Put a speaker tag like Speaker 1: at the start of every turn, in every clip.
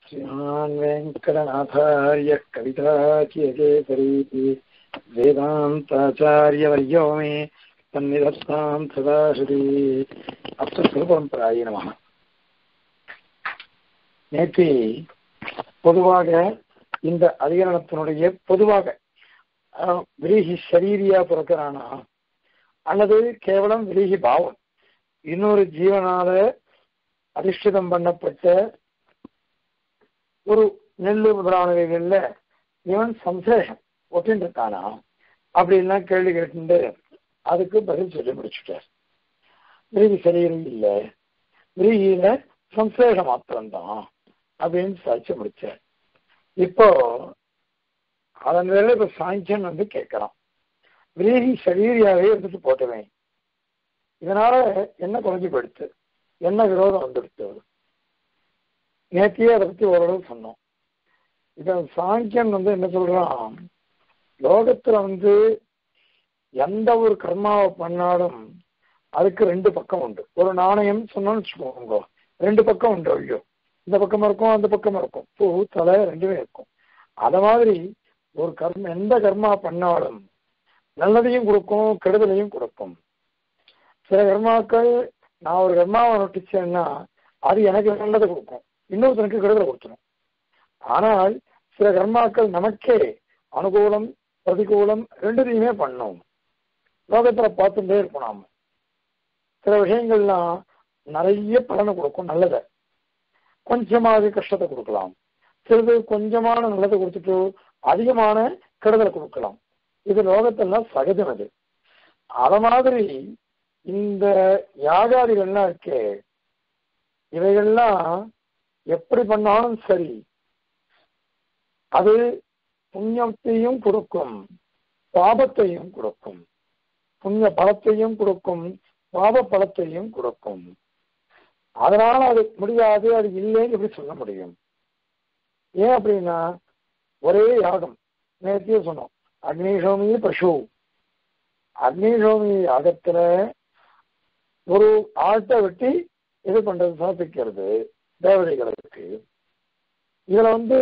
Speaker 1: श्रीमान् वेङ्कटनाथार्यः कविताचियकेसरी वेदान्ताचार्यवर्यो मे तन्निधत्तां सदा श्री அப்துல்பரம்பராய நம நேற்று பொதுவாக இந்த அதிகரணத்தினுடைய பொதுவாக அஹ், விரீகி சரீரியா பிறக்கிறானா அல்லது கேவலம் விரீகி பாவம் இன்னொரு ஜீவனால அதிஷ்டிதம் பண்ணப்பட்ட ஒரு நெல்லு முதலானவைகள்ல இவன் சம்சேஷம் ஒட்டின்னு இருக்கானா அப்படின்லாம் கேள்வி கேட்டு அதுக்கு பதில் சொல்லி முடிச்சுட்டார் விரிகி சரீரம் இல்லை விரிகியில சம்சேஷ மாத்திரம்தான் அப்படின்னு சாட்சி முடிச்சார் இப்போ அதன் வேலை இப்ப சாங்கியன் வந்து கேட்கறான் விரீகி சரீரியாவே இருந்துட்டு போட்டுவேன் இதனால என்ன குறைஞ்சு போயிடுத்து என்ன விரோதம் வந்துடுத்து நேத்தியே அதை பத்தி ஓரளவு சொன்னோம் இப்ப சாங்கியன் வந்து என்ன சொல்றான் லோகத்துல வந்து எந்த ஒரு கர்மாவை பண்ணாலும் அதுக்கு ரெண்டு பக்கம் உண்டு ஒரு நாணயம் சொன்னோம்னு வச்சுக்கோங்க ரெண்டு பக்கம் உண்டு ஐயோ இந்த பக்கம் இருக்கும் அந்த பக்கம் இருக்கும் பூ தலை ரெண்டுமே இருக்கும் அத மாதிரி ஒரு கர்ம எந்த கர்மா பண்ணாலும் நல்லதையும் கொடுக்கும் கெடுதலையும் கொடுக்கும் சில கர்மாக்கள் நான் ஒரு கர்மாவை நொட்டிச்சேன்னா அது எனக்கு நல்லதை கொடுக்கும் இன்னொருத்தனுக்கு கெடுதலை கொடுத்துரும் ஆனால் சில கர்மாக்கள் நமக்கே அனுகூலம் பிரதிகூலம் ரெண்டுத்தையுமே பண்ணும் லோகத்துல பார்த்துட்டே இருப்போம் நாம சில விஷயங்கள்லாம் நிறைய பலனை கொடுக்கும் நல்லதை கொஞ்சமாக கஷ்டத்தை கொடுக்கலாம் சிறிது கொஞ்சமான நல்லதை கொடுத்துட்டு அதிகமான கெடுதலை கொடுக்கலாம் இது லோகத்தெல்லாம் சகஜம் அது அத மாதிரி இந்த யாகாதிகள்லாம் இருக்கே இவைகள்லாம் எப்படி பண்ணாலும் சரி அது புண்ணியத்தையும் கொடுக்கும் பாபத்தையும் கொடுக்கும் புண்ணிய பலத்தையும் கொடுக்கும் பாப பலத்தையும் கொடுக்கும் அதனால அது முடியாது அது இல்லைன்னு எப்படி சொல்ல முடியும் ஏன் அப்படின்னா ஒரே யாகம் நேர்த்தியே சொன்னோம் அக்னிஷோமி பசு அக்னிஷோமி யாகத்துல ஒரு ஆட்டை வெட்டி இது பண்றது சமர்ப்பிக்கிறது தேவதைகளுக்கு இதுல வந்து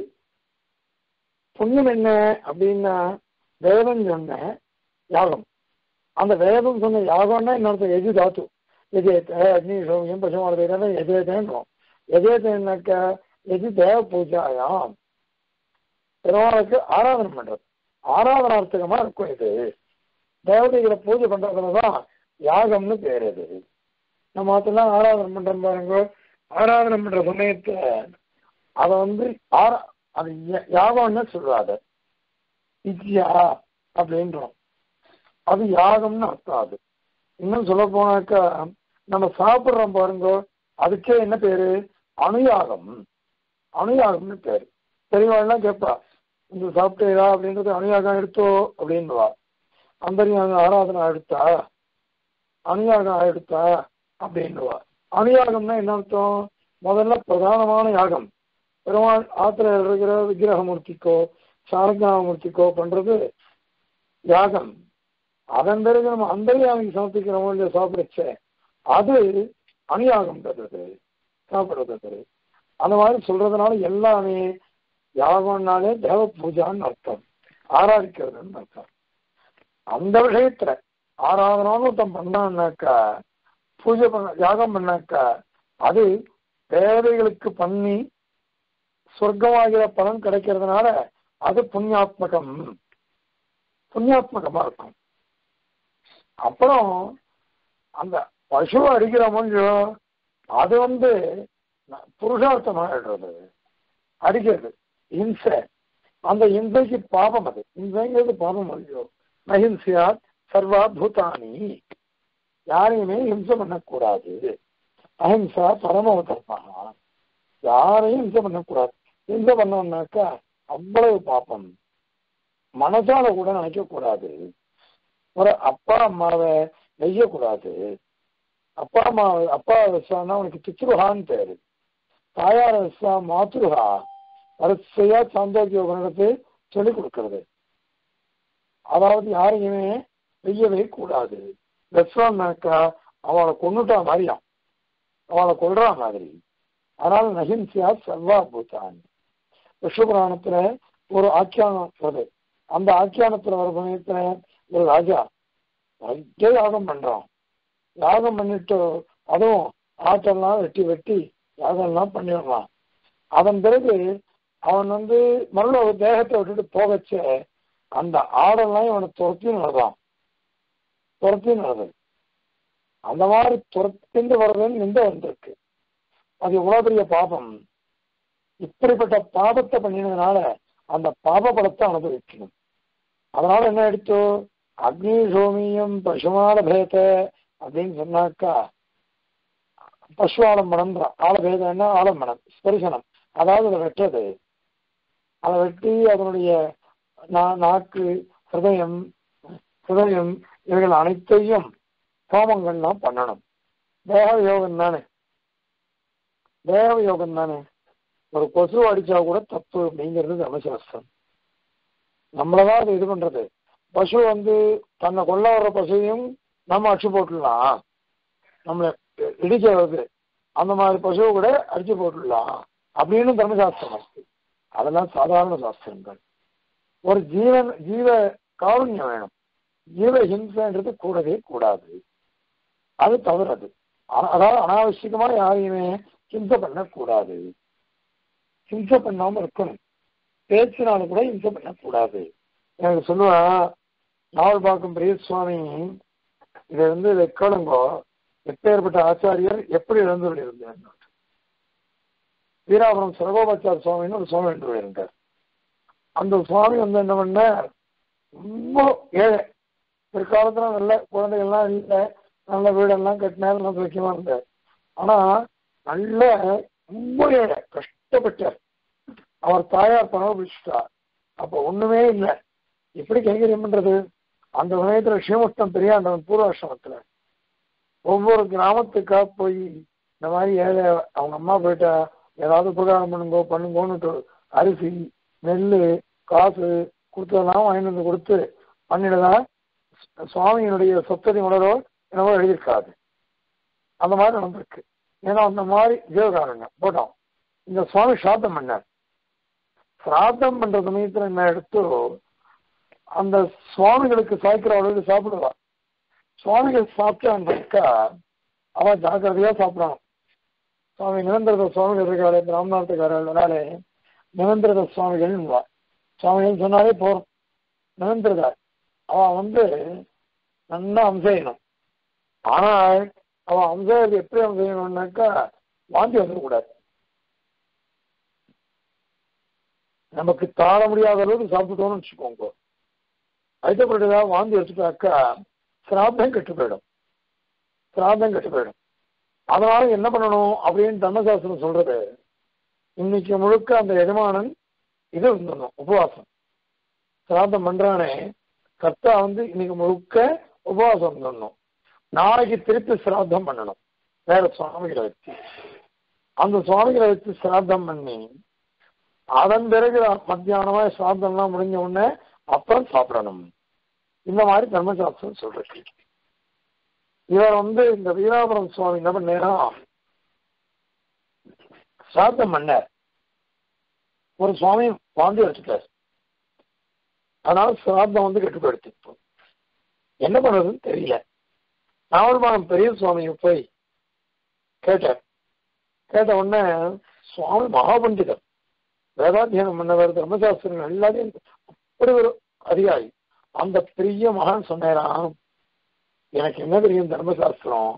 Speaker 1: புண்ணியம் என்ன அப்படின்னா வேதம் சொன்ன யாகம் அந்த வேதம் சொன்ன யாகம்னா இன்னொருத்த எது தாத்து எஜேத்த அக்னி சோமியம் பசுமான பேரான எஜேத்தன்றோம் எஜேத்தன்னாக்க எது தேவ பூஜாயாம் பெருமாளுக்கு ஆராதனை பண்றது ஆராதனார்த்தகமா இருக்கும் இது தேவதைகளை பூஜை பண்றதுலதான் யாகம்னு பேர் இது நம்ம அதெல்லாம் ஆராதனை பண்றோம் பாருங்க ஆராதனை பண்ற சமயத்தை அத வந்து ஆரா அது யா- யாகம்னு சொல்றாத இச்சியா அப்படின்றோம் அது யாகம்னு அர்த்தம் அது இன்னும் சொல்ல போனாக்கா நம்ம சாப்பிடுறோம் பாருங்க அதுக்கே என்ன பேரு அணுயாகம் அணுயாகம்னு பேரு பெரியவாள்லாம் கேட்பா இந்த சாப்பிட்டேதா அப்படின்றது அணுயாகம் எடுத்தோ அப்படின்வா அந்தரியாக ஆராதனை எடுத்தா அணுயாகம் எடுத்தா அப்படின்வா அணுயாகம்னா என்ன அர்த்தம் முதல்ல பிரதானமான யாகம் பெருமாள் ஆத்திர இருக்கிற விக்கிரகமூர்த்திக்கோ சாரங்காமூர்த்திக்கோ பண்றது யாகம் அதன் பிறகு நம்ம அந்தரியாமிக்கு சமர்ப்பிக்கிறோமோ இல்லையோ சாப்பிடுச்ச அது அணியாகம் பெறுறது சாப்பிடுறது அந்த மாதிரி சொல்றதுனால எல்லாமே யாகம்னாலே தேவ பூஜான்னு அர்த்தம் ஆராதிக்கிறதுன்னு அர்த்தம் அந்த விஷயத்துல ஆராதனாலும் ஒருத்தன் பண்ணான்னாக்கா பூஜை பண்ண யாகம் பண்ணாக்கா அது தேவைகளுக்கு பண்ணி சொர்க்கமாகிற பலன் கிடைக்கிறதுனால அது புண்ணியாத்மகம் புண்ணியாத்மகமா இருக்கும் அப்புறம் அந்த பசுவை அடிக்கிற மொழியும் அது வந்து புருஷார்த்தமாகிடுறது அடிக்கிறது இம்சை அந்த இம்சைக்கு பாபம் அது இம்சைங்கிறது பாபம் இல்லையோ நஹிம்சையா சர்வா பூதானி யாரையுமே ஹிம்சை பண்ணக்கூடாது அஹிம்சா பரம தர்மா யாரையும் ஹிம்சை பண்ணக்கூடாது ஹிம்சை பண்ணோம்னாக்கா அவ்வளவு பாப்பம் மனசால கூட நினைக்க கூடாது ஒரு அப்பா அம்மாவை நெய்யக்கூடாது அப்பா அம்மா அப்பா விஸ்வான்னா உனக்கு பித்ருஹான்னு பேரு தாயார விஸ்வா மாத்ருஹா வரிசையா சாந்தோக்கிய உபநிடத்தை சொல்லிக் கொடுக்கிறது அதாவது யாரையுமே வெய்யவே கூடாது விஸ்வான்னாக்கா அவளை கொண்டுட்டா மாதிரியாம் அவளை கொல்றா மாதிரி அதனால நகிம்சியா சர்வா பூதான் விஸ்வபுராணத்துல ஒரு ஆக்கியானம் வருது அந்த ஆக்கியானத்துல வர சமயத்துல ஒரு ராஜா நிறைய யாகம் பண்றான் யாகம் பண்ணிட்டு அதுவும் ஆட்டெல்லாம் வெட்டி வெட்டி யாகம்லாம் பண்ணிடுறான் அதன் பிறகு அவன் வந்து மறுபடியும் ஒரு தேகத்தை விட்டுட்டு போகச்ச அந்த ஆடெல்லாம் இவனை துரத்தி நடதான் துரத்தி நடது அந்த மாதிரி துரத்திண்டு வர்றதுன்னு நிந்த வந்திருக்கு அது எவ்வளவு பெரிய பாபம் இப்படிப்பட்ட பாபத்தை பண்ணினதுனால அந்த பாப பலத்தை அனுபவிக்கணும் அதனால என்ன எடுத்தோ அக்னி சோமியம் பசுமால பேத அப்படின்னு சொன்னாக்கா பசு ஆலம்பனம் ஆலபேதம்னா ஆலம்பனம் ஸ்பரிசனம் அதாவது அதை வெட்டுறது அதை வெட்டி அதனுடைய நா- நாக்கு ஹிருதயம் ஹிருதயம் இவைகள் அனைத்தையும் ஹோமங்கள்லாம் பண்ணணும் தேக யோகம் தானே தேக யோகம் தானே ஒரு கொசு அடிச்சா கூட தப்பு அப்படிங்கிறது தர்மசாஸ்திரம் நம்மளதான் அது இது பண்றது பசு வந்து தன்னை கொல்ல வர்ற பசுவையும் நம்ம அடிச்சு போட்டுடலாம் நம்மளை இடிக்க வருது அந்த மாதிரி பசுவை கூட அடிச்சு போட்டுடலாம் அப்படின்னு தர்மசாஸ்திரம் இருக்கு அதெல்லாம் சாதாரண சாஸ்திரங்கள் ஒரு ஜீவன் ஜீவ காருண்யம் வேணும் ஜீவ ஹிம்சைன்றது கூடவே கூடாது அது தவறு அது அ- அதாவது அனாவசியமா யாரையுமே ஹிம்சை பண்ணக்கூடாது ஹிம்சை பண்ணாம இருக்கணும் பேச்சினால கூட ஹிம்சை பண்ணக்கூடாது எனக்கு சொல்லுவா நாவல் பார்க்கும் பெரிய சுவாமி இதை வந்து இதை கேளுங்கோ எப்பேற்பட்ட ஆச்சாரியர் எப்படி இழந்து இருந்தார் வீராபுரம் சரகோபாச்சார சுவாமின்னு ஒரு சுவாமி என்று இருந்தார் அந்த சுவாமி வந்து என்ன பண்ண ரொம்ப ஏழை பிற்காலத்துல நல்ல குழந்தைகள்லாம் இல்லை நல்ல வீடெல்லாம் கட்டினார் நல்ல சுக்கியமா இருந்தார் ஆனா நல்ல ரொம்ப ஏழை கஷ்டப்பட்டார் அவர் தாயார் பணம் பிடிச்சிட்டார் அப்ப ஒண்ணுமே இல்லை எப்படி கைங்கரியம் பண்றது அந்த சமயத்துல ஸ்ரீமுஷ்டம் பெரியாண்டவன் பூர்வாசிரமத்துல ஒவ்வொரு கிராமத்துக்கா போய் இந்த மாதிரி ஏழை அவங்க அம்மா போயிட்டா ஏதாவது உபகாரம் பண்ணுங்கோ பண்ணுங்கோன்னுட்டு அரிசி நெல் காசு கொடுத்ததெல்லாம் வாங்கிட்டு வந்து கொடுத்து பண்ணிடுதான் சுவாமியினுடைய சொத்ததி உணரோ என்னவோ எழுதியிருக்காது அந்த மாதிரி நடந்திருக்கு ஏன்னா அந்த மாதிரி ஜீவகாரங்க போட்டோம் இந்த சுவாமி ஸ்ராத்தம் பண்ணார் சிராத்தம் பண்ற சமயத்துல என்ன எடுத்து அந்த சுவாமிகளுக்கு சாய்க்கிற அளவுக்கு சாப்பிடுவா சுவாமிகள் சாப்பிட்டான்னாக்கா அவன் ஜாக்கிரதையா சாப்பிடணும் சுவாமி நிரந்தர சுவாமிகள் இருக்காரு பிராமணத்துக்காரர்களாலே நிரந்தர சுவாமிகள் சுவாமிகள் சொன்னாலே போறோம் நிரந்தர அவன் வந்து நல்லா அம்சையணும் ஆனால் அவன் அம்சம் எப்படி அம்சையணும்னாக்கா வாந்தி வந்துடக்கூடாது நமக்கு தாழ முடியாத அளவுக்கு சாப்பிட்டோம்னு வச்சுக்கோங்க அதுக்கப்புறம் வாந்தி எடுத்துட்டாக்கா சிராத்தம் கெட்டு போயிடும் சிராத்தம் கெட்டு போயிடும் அதனால என்ன பண்ணணும் அப்படின்னு தர்மசாஸ்திரம் சொல்றது இன்னைக்கு முழுக்க அந்த எஜமானன் இது இருந்தணும் உபவாசம் சிராத்தம் பண்றானே கர்த்தா வந்து இன்னைக்கு முழுக்க உபவாசம் இருந்தணும் நாளைக்கு திருப்பி சிராத்தம் பண்ணணும் வேற சுவாமிகளை வச்சு அந்த சுவாமிகளை வச்சு சிராத்தம் பண்ணி அதன் பிறகு மத்தியானமா சாதம்லாம் முடிஞ்ச உடனே அப்புறம் சாப்பிடணும் இந்த மாதிரி தர்மசாஸ்திரம் சொல்றது இவர் வந்து இந்த வீராபுரம் சுவாமி என்ன பண்ணா சாத்தம் பண்ணார் ஒரு சுவாமி வாந்தி வச்சுட்டார் அதனால சிராத்தம் வந்து கெட்டுப்படுத்தி என்ன பண்றதுன்னு தெரியல நாவல்மானம் பெரிய சுவாமியை போய் கேட்டார் கேட்ட உடனே சுவாமி மகாபண்டிதர் வேதாத்தியனம் பண்ணவர் தர்மசாஸ்திரங்கள் எல்லாத்தையும் அப்படி ஒரு அதிகாரி அந்த பெரிய மகான் சொன்னாராம் எனக்கு என்ன தெரியும் தர்மசாஸ்திரம்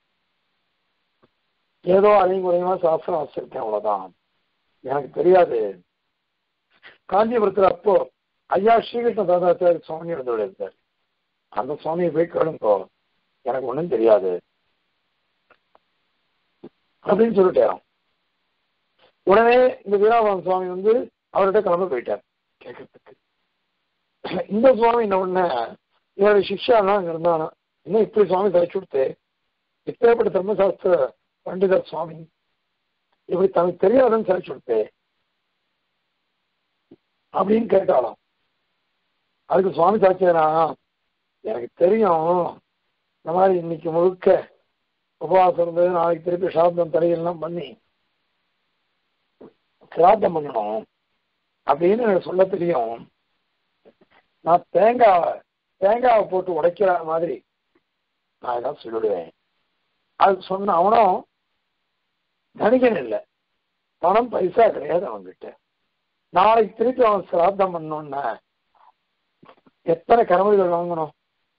Speaker 1: ஏதோ அதையும் குறையமா சாஸ்திரம் வச்சிருக்கேன் அவ்வளவுதான் எனக்கு தெரியாது காஞ்சிபுரத்துல அப்போ ஐயா ஸ்ரீகிருஷ்ண தாதாச்சாரி சுவாமி இருந்தவர் இருந்தார் அந்த சுவாமியை போய் கேளுங்கோ எனக்கு ஒண்ணும் தெரியாது அப்படின்னு சொல்லிட்டேன் உடனே இந்த வீராபுரம் சுவாமி வந்து அவர்கிட்ட கிளம்ப போயிட்டார் கேட்கறதுக்கு இந்த சுவாமி என்ன பண்ண இவருடைய சிக்ஷாலாம் அங்க இருந்தானா இன்னும் இப்படி சுவாமி தரிச்சு கொடுத்து இப்பேற்பட்ட தர்மசாஸ்திர பண்டிதர் சுவாமி இப்படி தனக்கு தெரியாதுன்னு சரிச்சு கொடுத்தே அப்படின்னு கேட்டாலும் அதுக்கு சுவாமி சாட்சியனா எனக்கு தெரியும் இந்த மாதிரி இன்னைக்கு முழுக்க உபவாசம் இருந்தது நாளைக்கு திருப்பி சாந்தம் தலையெல்லாம் பண்ணி சிராத்தம் பண்ணணும் அப்படின்னு எனக்கு சொல்ல தெரியும் நான் தேங்காவை தேங்காவை போட்டு உடைக்கிற மாதிரி நான் ஏதாவது சொல்லிடுவேன் அது சொன்ன அவனும் தனிகன் இல்லை பணம் பைசா கிடையாது அவன்கிட்ட நாளைக்கு திருப்பி அவன் சிராத்தம் பண்ணோன்னா எத்தனை கடமைகள் வாங்கணும்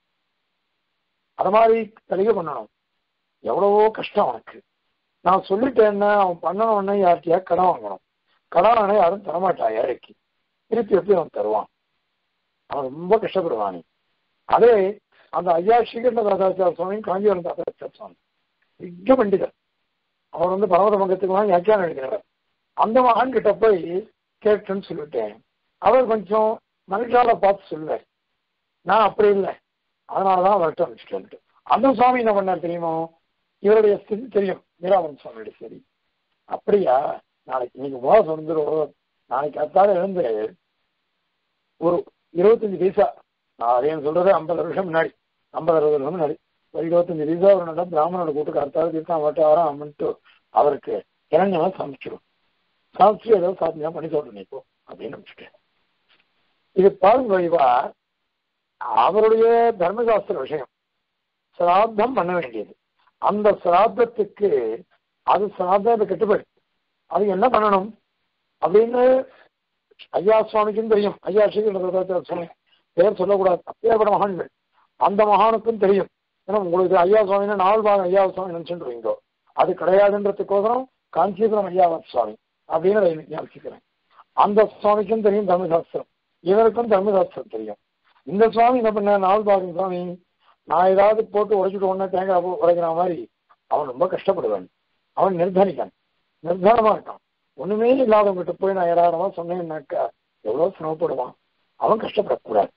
Speaker 1: அது மாதிரி தெளிவு பண்ணணும் எவ்வளவோ கஷ்டம் அவனுக்கு நான் சொல்லிட்டேன்னா அவன் பண்ணணும்னா யார்கிட்டயா கடன் வாங்கணும் கடன் வாங்கினா யாரும் தரமாட்டா ஏழைக்கு திருப்பி எப்படி அவன் தருவான் அவன் ரொம்ப கஷ்டப்படுவான் அதே அந்த ஐயா ஸ்ரீகண்ட தாதாச்சார சுவாமி காஞ்சிபுரம் தாதாச்சார சுவாமி மிக பண்டிதர் அவர் வந்து பரமத பங்கத்துக்குலாம் வியாக்கியானம் எழுதினவர் அந்த மகான் கிட்ட போய் கேட்டுன்னு சொல்லிட்டேன் அவர் கொஞ்சம் மனுஷால பார்த்து சொல்லுவார் நான் அப்படி இல்லை அதனாலதான் அவர்கிட்ட அனுப்பிச்சுட்டு அந்த சுவாமி என்ன பண்ணார் தெரியுமோ இவருடைய ஸ்திதி தெரியும் மீராமன் சுவாமியுடைய சரி அப்படியா நாளைக்கு இன்னைக்கு மோசம் வந்துடும் நாளைக்கு அத்தால எழுந்து ஒரு இருபத்தஞ்சு பைசா நான் அதே சொல்றது ஐம்பது வருஷம் முன்னாடி ஐம்பது அறுபது வருஷம் முன்னாடி ஒரு இருபத்தஞ்சு பைசா ஒரு நல்ல பிராமணோட கூட்டுக்கு அர்த்தாவது தீர்த்தம் மட்டும் வரோம் அம்மன்ட்டு அவருக்கு இறங்கலாம் சமைச்சிடும் சமைச்சு ஏதோ சாத்தியம் பண்ணி சொல்றேன் இப்போ அப்படின்னு நினைச்சிட்டேன் இது பாருங்க இவா அவருடைய தர்மசாஸ்திர விஷயம் சிராத்தம் பண்ண வேண்டியது அந்த சிராத்தத்துக்கு அது சிராத்தத்தை கட்டுப்படு அது என்ன பண்ணணும் அப்படின்னு ஐயா சுவாமிக்கும் தெரியும் ஐயா ஸ்ரீகிருஷ்ண சுவாமி பேர் சொல்லக்கூடாது அப்பேற்பட்ட மகான்கள் அந்த மகானுக்கும் தெரியும் ஏன்னா உங்களுக்கு ஐயா சுவாமினா நாலு பாகம் ஐயா சுவாமி நினைச்சுட்டு அது கிடையாதுன்றதுக்கோசரம் காஞ்சிபுரம் ஐயா சுவாமி அப்படின்னு ஞாபகிக்கிறேன் அந்த சுவாமிக்கும் தெரியும் தர்மசாஸ்திரம் இவருக்கும் தர்மசாஸ்திரம் தெரியும் இந்த சுவாமி என்ன பண்ண நாலு பாகம் சுவாமி நான் ஏதாவது போட்டு உடைச்சிட்டு உடனே தேங்காய் பூ உடைக்கிற மாதிரி அவன் ரொம்ப கஷ்டப்படுவான் அவன் நிர்தனிக்கான் நிர்தானமா இருக்கான் ஒண்ணுமே இல்லாதவங்கிட்ட போய் நான் ஏராளமா சொன்னேன்னாக்கா எவ்வளவு சிரமப்படுவான் அவன் கஷ்டப்படக்கூடாது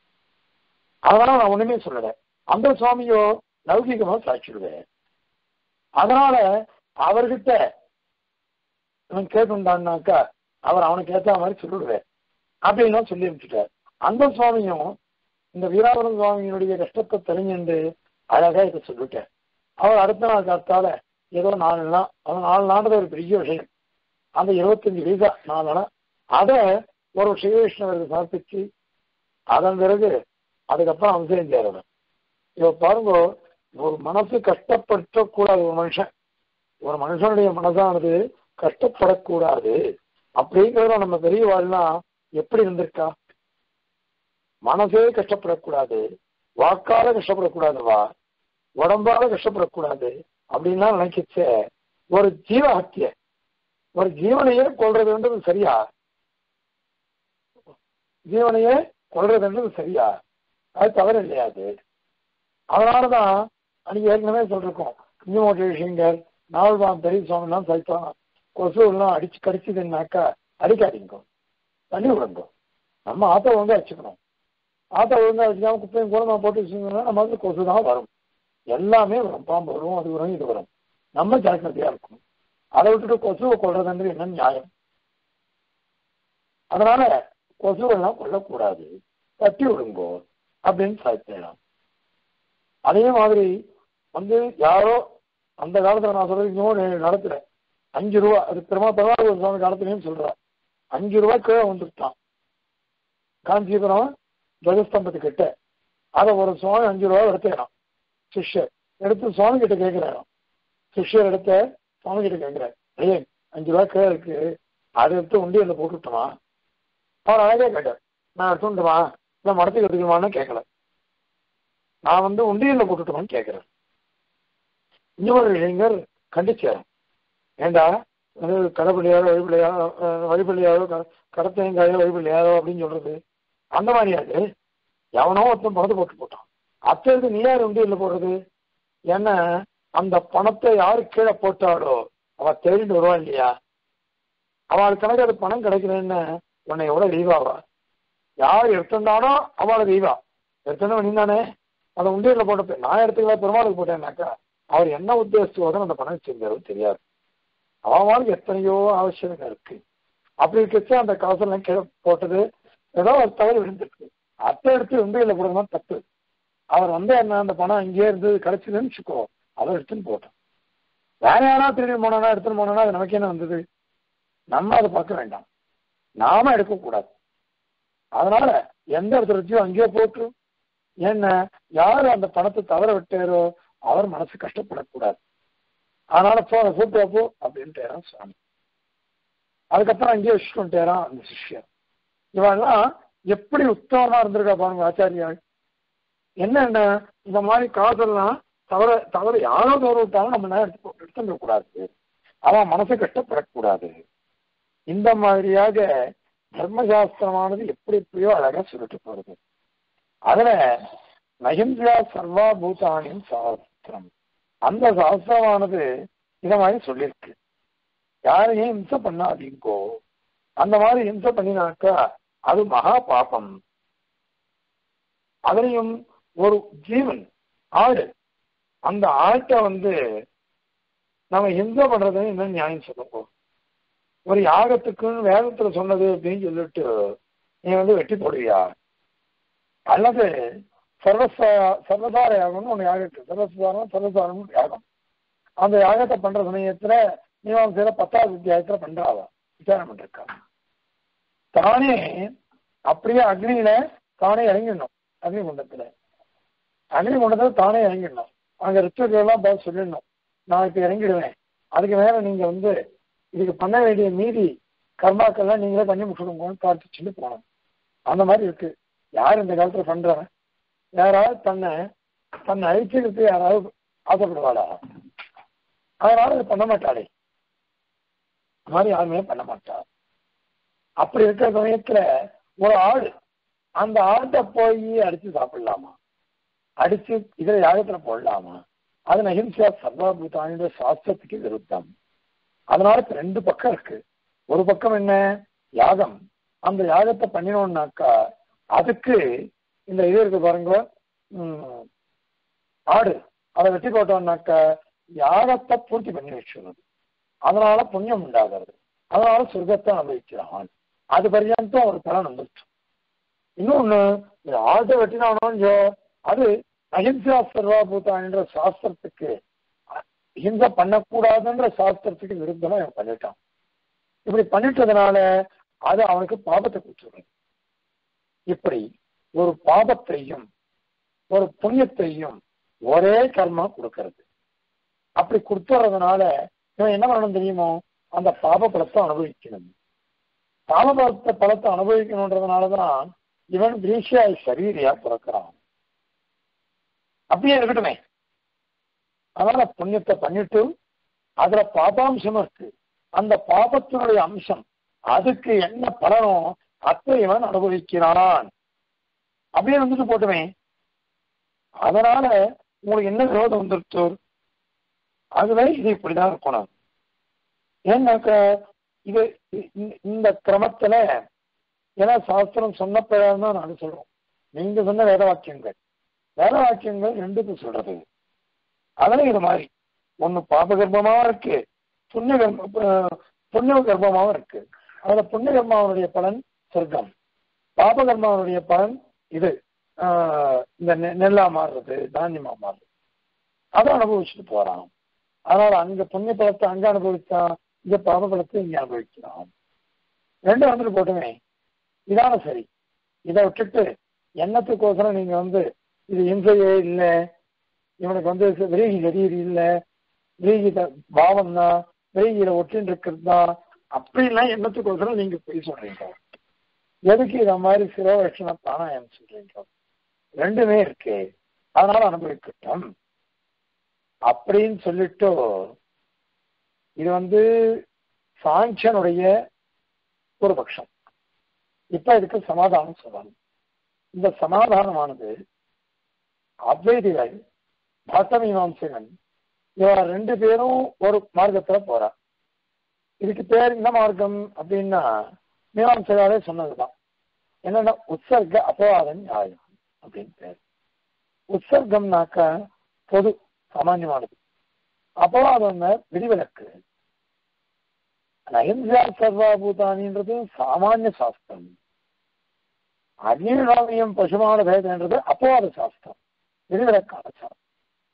Speaker 1: அதனால நான் ஒண்ணுமே சொல்லல அந்த சுவாமியோ லௌகிகமா சாட்சிடுவேன் அதனால அவர்கிட்ட அவன் கேட்டுண்டான்னாக்கா அவர் அவனுக்கு ஏத்த மாதிரி சொல்லிடுவேன் அப்படின்னு சொல்லி அனுப்பிச்சுட்டார் அந்த சுவாமியும் இந்த வீராபுரம் சுவாமியினுடைய கஷ்டத்தை தெரிஞ்சுண்டு அழகா இதை சொல்லிட்டார் அவர் அடுத்த நாள் காத்தால ஏதோ நாலு நாள் அவன் நாலு நாள் ஒரு பெரிய விஷயம் அந்த இருபத்தஞ்சு வயசா நாலு நாள் அதை ஒரு ஸ்ரீகிருஷ்ணவருக்கு சமர்ப்பிச்சு அதன் பிறகு அதுக்கப்புறம் அவன் செஞ்சாரவன் இவ பாருங்க ஒரு மனசு கஷ்டப்படுத்தக்கூடாது ஒரு மனுஷன் ஒரு மனுஷனுடைய மனசானது கஷ்டப்படக்கூடாது அப்படிங்கிறத நம்ம பெரிய வாழ்னா எப்படி இருந்திருக்கா மனசே கஷ்டப்படக்கூடாது வாக்கால கஷ்டப்படக்கூடாதுவா உடம்பால கஷ்டப்படக்கூடாது அப்படின்னா நினைக்கிச்ச ஒரு ஜீவ ஹத்திய ஒரு ஜீவனையே கொள்றதுன்றது சரியா ஜீவனையே கொள்றதுன்றது சரியா அது தவறு இல்லையா அது அதனாலதான் அன்னைக்கு ஏற்கனவே சொல்லிருக்கோம் குஞ்சுமோட்ட விஷயங்கள் நாவல்பாம் பெரிய சுவாமிலாம் சைத்தம் கொசு எல்லாம் அடிச்சு கடிச்சதுன்னாக்கா அடிக்காதீங்க தண்ணி விடுங்க நம்ம ஆத்த ஒழுங்கா வச்சுக்கணும் ஆத்த ஒழுங்கா வச்சுக்காம குப்பையும் கூடமா போட்டு வச்சுக்கோங்கன்னா நம்ம வந்து கொசு தான் வரும் எல்லாமே வரும் பாம்பு வரும் அது வரும் இது வரும் நம்ம ஜாக்கிரதையா இருக்கும் அதை விட்டுட்டு கொசுவை கொள்றதுன்றது என்ன நியாயம் அதனால கொசுவெல்லாம் கொல்லக்கூடாது தட்டி விடுங்கோ அப்படின்னு சாய்த்தேன் அதே மாதிரி வந்து யாரோ அந்த காலத்துல நான் சொல்றது இன்னும் நடத்துறேன் அஞ்சு ரூபா அது பெருமா பெருமாள் சுவாமி காலத்துலயும் சொல்றேன் அஞ்சு ரூபாய் கீழே வந்துட்டான் காஞ்சிபுரம் துவஜஸ்தம்பத்துக்கிட்ட அதை ஒரு சுவாமி அஞ்சு ரூபா எடுத்துக்கிறான் சிஷ்யர் எடுத்து சுவாமி கிட்ட கேட்கிறாராம் சிஷ்யர் எடுத்த சுவாமி கிட்ட கேட்கிறார் ஐயே அஞ்சு ரூபா கீழே இருக்கு அதை எடுத்து உண்டியல்ல போட்டுட்டோமா அவர் அழகே கேட்டார் நான் எடுத்துட்டுமா இல்லை மடத்துக்கு எடுத்துக்கணுமான்னு கேட்கல நான் வந்து உண்டியல்ல போட்டுட்டோமான்னு கேட்கிறேன் இன்னொரு விஷயங்கள் கண்டிச்சார் ஏண்டா வந்து கடைப்பிள்ளையாரோ வழிபிள்ளையாரோ வழிபிள்ளையாரோ கடத்தேங்காயோ வழிபிள்ளையாரோ அப்படின்னு சொல்றது அந்த மாதிரியாது எவனோ ஒருத்தன் பணத்தை போட்டு போட்டான் அத்தது நீ யார் உண்டியல்ல போடுறது ஏன்னா அந்த பணத்தை யாரு கீழே போட்டாலோ அவ தேடிட்டு வருவா இல்லையா அவளுக்கு கணக்கு அது பணம் கிடைக்கலன்னு உன்னை எவ்வளவு தெய்வாவா யார் எடுத்திருந்தானோ அவளை தெய்வா எடுத்தவன் நீ தானே அதை உண்டியல்ல போட்ட நான் எடுத்துக்கல பெருமாளுக்கு போட்டேன்னாக்கா அவர் என்ன உத்தேசத்தோட அந்த பணம் செஞ்சாரோ தெரியாது அவனுக்கு எத்தனையோ அவசியம் இருக்கு அப்படி இருக்கச்சு அந்த காசெல்லாம் கீழே போட்டது ஏதோ ஒரு தவறு விழுந்திருக்கு அத்தை எடுத்து உண்டியல்ல போடுறதுனா தப்பு அவர் வந்து என்ன அந்த பணம் அங்கேயே இருந்து கிடைச்சதுன்னு வச்சுக்கோ அதை எடுத்துன்னு போட்டோம் வேற யாரா திரும்பி போனா எடுத்துன்னு போனா அது நமக்கு என்ன வந்தது நம்ம அதை பார்க்க வேண்டாம் நாம எடுக்கக்கூடாது அதனால எந்த இடத்துல இருந்துச்சோ அங்கேயோ போட்டு என்ன யாரு அந்த பணத்தை தவற விட்டாரோ அவர் மனசு கஷ்டப்படக்கூடாது அதனால போ கூப்பிட்டு போ அப்படின்ட்டு சுவாமி அதுக்கப்புறம் அங்கேயே வச்சுட்டு வந்துட்டாரான் அந்த சிஷ்யர் இவெல்லாம் எப்படி உத்தமமா இருந்திருக்கா பாருங்க ஆச்சாரியாள் என்னென்ன இந்த மாதிரி காசெல்லாம் தவற தவறு யாரோ தவறு விட்டாலும் நம்ம நேரம் எடுத்து எடுத்துக்க கூடாது அவன் மனசு கஷ்டப்படக்கூடாது இந்த மாதிரியாக தர்மசாஸ்திரமானது எப்படி எப்படியோ அழகா சொல்லிட்டு போறது அதுல நகிந்திரா சர்வா பூதானின் சாஸ்திரம் அந்த சாஸ்திரமானது இத மாதிரி சொல்லியிருக்கு யாரையும் ஹிம்சை பண்ணாதீங்கோ அந்த மாதிரி ஹிம்சை பண்ணினாக்கா அது மகா பாபம் அதுலயும் ஒரு ஜீவன் ஆடு அந்த ஆட்டை வந்து நம்ம ஹிம்சை பண்றது என்ன நியாயம் சொல்லுங்க ஒரு யாகத்துக்குன்னு வேதத்துல சொன்னது அப்படின்னு சொல்லிட்டு நீ வந்து வெட்டி போடுவியா அல்லது சர்வச சர்வசார யாகம்னு ஒன்று யாகம் இருக்கு சர்வசாரம் சர்வசாரம் யாகம் அந்த யாகத்தை பண்ற சமயத்துல மீமாசையில பத்தாவது அத்தியாயத்துல பண்றாவா விசாரம் பண்ணிருக்கா தானே அப்படியே அக்னியில தானே இறங்கிடணும் அக்னி குண்டத்துல அக்னி குண்டத்துல தானே இறங்கிடணும் அங்க ரிச்சுவல் எல்லாம் பார்த்து சொல்லிடணும் நான் இப்ப இறங்கிடுவேன் அதுக்கு மேல நீங்க வந்து இதுக்கு பண்ண வேண்டிய மீதி கர்மாக்கள்லாம் நீங்களே பண்ணி முடிச்சுடுங்கன்னு பிரார்த்திச்சுட்டு போகணும் அந்த மாதிரி இருக்கு யார் இந்த காலத்துல பண்றவன் யாராவது தன்னை தன்னை அழிச்சுக்கிறது யாராவது ஆசைப்படுவாளா அதனால அது பண்ண மாட்டாளே அந்த மாதிரி யாருமே பண்ண மாட்டா அப்படி இருக்கிற சமயத்துல ஒரு ஆடு அந்த ஆட்டை போய் அடிச்சு சாப்பிடலாமா அடிச்சு இதுல யாகத்துல போடலாமா அது நகிம்சா சர்வாபூதானியோட சாஸ்திரத்துக்கு விருத்தம் அதனால இப்ப ரெண்டு பக்கம் இருக்கு ஒரு பக்கம் என்ன யாகம் அந்த யாகத்தை பண்ணினோம்னாக்கா அதுக்கு இந்த இது இருக்கு பாருங்க உம், ஆடு அதை வெட்டி போட்டோம்னாக்கா யாகத்தை பூர்த்தி பண்ணி வச்சுருது அதனால புண்ணியம் உண்டாகிறது அதனால சொர்க்கத்தை அனுபவிக்கிறான் அது பர்யந்தம் ஒரு பலன் வந்துச்சு இன்னொன்னு இந்த ஆட்டை வெட்டினானோ அது அஹிம்சா சர்வாபூதான்ற சாஸ்திரத்துக்கு ஹிம்சை பண்ணக்கூடாதுன்ற சாஸ்திரத்துக்கு விருத்தமா இவன் பண்ணிட்டான் இப்படி பண்ணிட்டதுனால அது அவனுக்கு பாபத்தை கொடுத்துருது இப்படி ஒரு பாபத்தையும் ஒரு புண்ணியத்தையும் ஒரே கர்மா கொடுக்கறது அப்படி கொடுத்துறதுனால இவன் என்ன பண்ணணும் தெரியுமோ அந்த பாப பலத்தை அனுபவிக்கணும் பாப பலத்தை பலத்தை அனுபவிக்கணுன்றதுனாலதான் இவன் கிரீஷியாய் சரீரியா பிறக்கிறான் அப்படியே இருக்கட்டுமே அதனால புண்ணியத்தை பண்ணிட்டு அதுல பாபாம்சம் இருக்கு அந்த பாபத்தினுடைய அம்சம் அதுக்கு என்ன பலனோ அத்தை இவன் அனுபவிக்கிறான் அப்படியே வந்துட்டு போட்டுமே அதனால உங்களுக்கு என்ன விரோதம் வந்துருச்சு அதுல இது இப்படிதான் இருக்கணும் ஏன்னாக்க இது இந்த- இந்த கிரமத்துல ஏன்னா சாஸ்திரம் சொன்ன பிரகாரம் தான் நாங்க சொல்றோம் நீங்க சொன்ன வேத வாக்கியங்கள் வேத வாக்கியங்கள் ரெண்டுக்கும் சொல்றது அதுல இது மாதிரி ஒண்ணு பாப கர்ப்பமாவும் இருக்கு புண்ணிய கர்ப்ப அஹ் புண்ணிய கர்ப்பமாவும் இருக்கு அதுல புண்ணிய கர்மாவனுடைய பலன் சொர்க்கம் பாப கர்மாவனுடைய பலன் இது ஆஹ் இந்த நெ- நெல்லா மாறுறது தானியமா மாறுறது அதை அனுபவிச்சுட்டு போறான் அதனால அங்க புண்ணிய பலத்தை அங்க அனுபவிச்சான் இங்க பாப பலத்தை இங்க அனுபவிக்கிறான் ரெண்டும் வந்துட்டு போட்டுமே இதான சரி இதை விட்டுட்டு எண்ணத்துக்கோசரம் நீங்க வந்து இது இன்றையே இல்லை இவனுக்கு வந்து விரேகி வெறியறி இல்லை விரேகி பாவம் தான் விரேகியில ஒட்டின்னு இருக்கிறது தான் அப்படிலாம் எண்ணத்துக்கோசரம் நீங்க போய் சொல்றீங்க எதுக்கு இத மாதிரி சிரோலட்சண பிராணாயம் சொல்றீங்க ரெண்டுமே இருக்கு அதனால அனுபவிக்கட்டும் அப்படின்னு சொல்லிட்டு இது வந்து சாங்கியனுடைய ஒரு பட்சம் இப்ப இதுக்கு சமாதானம் சொல்லணும் இந்த சமாதானமானது அத்வைதிகள் பட்டமீமாம்சகன் இவ ரெண்டு பேரும் ஒரு மார்க்கத்துல போறா இதுக்கு பேர் என்ன மார்க்கம் அப்படின்னா மீமாம்சகாலே சொன்னதுதான் என்னன்னா உற்சர்க அபவாத நியாயம் அப்படின்னு பேர் உற்சர்க்கம்னாக்க பொது சாமான்யமானது அபவாதம்னா விதிவிலக்கு அஹிம்சா சர்வாபூதானின்றது சாமானிய சாஸ்திரம் அக்னிநாமியம் பசுமான பேதன்றது அபவாத சாஸ்திரம் விதிவிலக்கான சாஸ்திரம்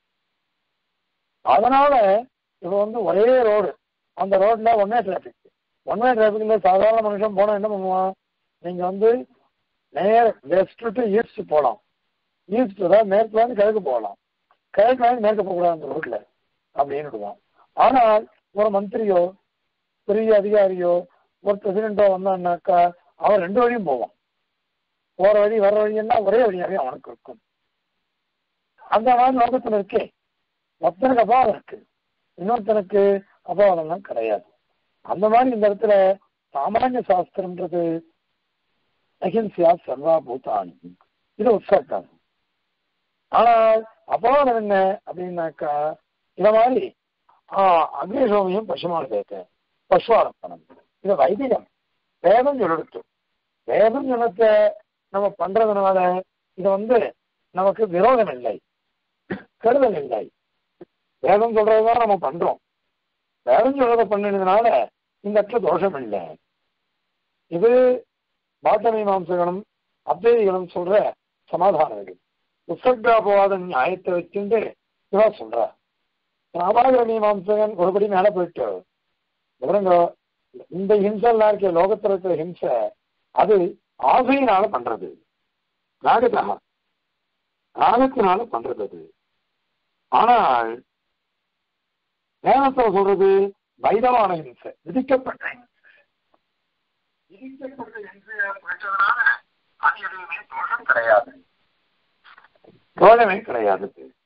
Speaker 1: அதனால இப்ப வந்து ஒரே ரோடு அந்த ரோட்ல ஒன்னே டிராபிக் ஒன் வே டிராபிக்ல சாதாரண மனுஷன் போனா என்ன பண்ணுவான் நீங்க வந்து நேர வெஸ்ட் டு ஈஸ்ட் போகலாம் ஈஸ்ட் தான் மேற்குல இருந்து கிழக்கு போகலாம் கிழக்குல இருந்து மேற்கு போகக்கூடாது அந்த ரோட்ல அப்படின்னு விடுவான் ஆனால் ஒரு மந்திரியோ பெரிய அதிகாரியோ ஒரு பிரசிடென்ட்டோ வந்தான்னாக்கா அவன் ரெண்டு வழியும் போவான் போற வழி வர வழி எல்லாம் ஒரே வழியாவே அவனுக்கு இருக்கும் அந்த மாதிரி லோகத்துல இருக்கே ஒருத்தனுக்கு அபாவம் இருக்கு இன்னொருத்தனுக்கு அபாவம்லாம் கிடையாது அந்த மாதிரி இந்த இடத்துல சாமானிய சாஸ்திரம்ன்றது அஹிம்சையா சர்வா பூதானி இது உற்சாகம் ஆனால் அபாவம் என்ன அப்படின்னாக்கா இத மாதிரி ஆஹ் அக்னிசோமியம் பசுமான பேக்க பசுவாரப்பணம் இது வைதிகம் வேதம் சொல்லெடுத்து வேதம் சொல்லத்த நம்ம பண்றதுனால இது வந்து நமக்கு விரோதம் இல்லை கெடுதல் இல்லை வேதம் சொல்றதுதான் நம்ம பண்றோம் வேதம் சொல்றத பண்ணினதுனால இந்த இடத்துல தோஷம் இல்லை இது பாட்டமி மாம்சகனும் அத்வைதிகளும் சொல்ற சமாதானங்கள் உற்சர்காபவாத நியாயத்தை வச்சுட்டு இவா சொல்றா சாபாகர மீமாம்சகன் ஒருபடி மேல போயிட்டு பாருங்க இந்த ஹிம்செல்லாம் இருக்க லோகத்துல இருக்கிற ஹிம்சை அது ஆசையினால பண்றது ராகதா ராகத்தினால பண்றது அது ஆனால் வேதத்துல சொல்றது வைதவான ஹிம்சை விதிக்கப்பட்ட ஹிம்சை விதிக்கப்பட்ட ஹிம்சையை பண்றதுனால அது எதுவுமே தோஷம் கிடையாது தோழமே கிடையாது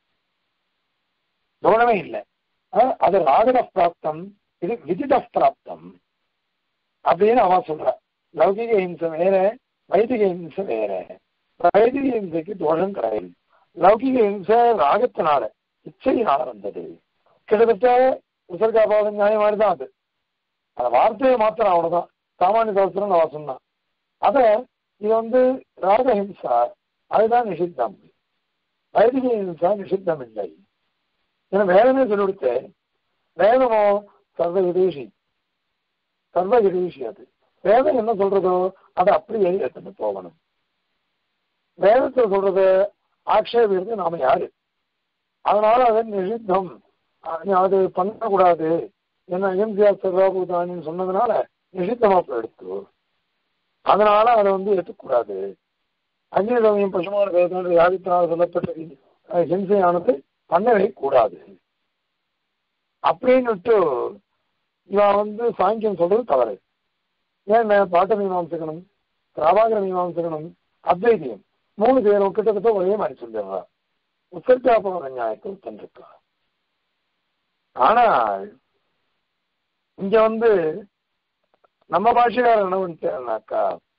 Speaker 1: தோழமே இல்லை அஹ் அது ராகத பிராப்தம் இது விதித பிராப்தம் அப்படின்னு அவன் சொல்ற லௌகிக ஹிம்சை வேற வைதிக ஹிம்சை வேற வைதிக ஹிம்சைக்கு தோஷம் கிடையாது லௌகிக ஹிம்சை ராகத்தினால இச்சையினால வந்தது கிட்டத்தட்ட உசர்காபாத நியாயம் மாதிரி தான் அது அந்த வார்த்தையை மாத்திரம் அவ்வளவுதான் சாமானிய சாஸ்திரம் அவன் சொன்னான் அத இது வந்து ராகஹிம்சா அதுதான் நிஷித்தம் வைதிக ஹிம்சா நிஷித்தம் இல்லை ஏன்னா வேதமே சொல்லிவிடுத்து வேதமோ சர்வ விதேசி சர்வ விதேசி அது வேதம் என்ன சொல்றதோ அதை அப்படியே எடுத்துட்டு போகணும் வேதத்தை சொல்றத ஆக்ஷேபிக்கிறது நாம யாரு அதனால அது நிஷித்தம் அது பண்ணக்கூடாது என்ன எம்ஜிஆர் சர்வாபூதானின்னு சொன்னதுனால நிஷித்தமா எடுத்து அதனால அதை வந்து ஏற்றுக்கூடாது அக்னிதமியம் பசுமான வேதம் யாதித்தினால் சொல்லப்பட்ட ஹிம்சையானது பண்ணவே கூடாது அப்படின்னுட்டு இவன் வந்து சாங்கியம் சொல்றது தவறு ஏன் பாட்ட மீமாம்சகனும் பிராபாகர மீமாம்சகனும் அத்வைதியம் மூணு பேரும் கிட்டத்தட்ட ஒரே மாதிரி சொல்லிடுறா உத்தர்காபக நியாயத்தை தந்திருக்கா ஆனால் இங்க வந்து நம்ம பாஷையார் என்ன பண்ணிட்டாக்கா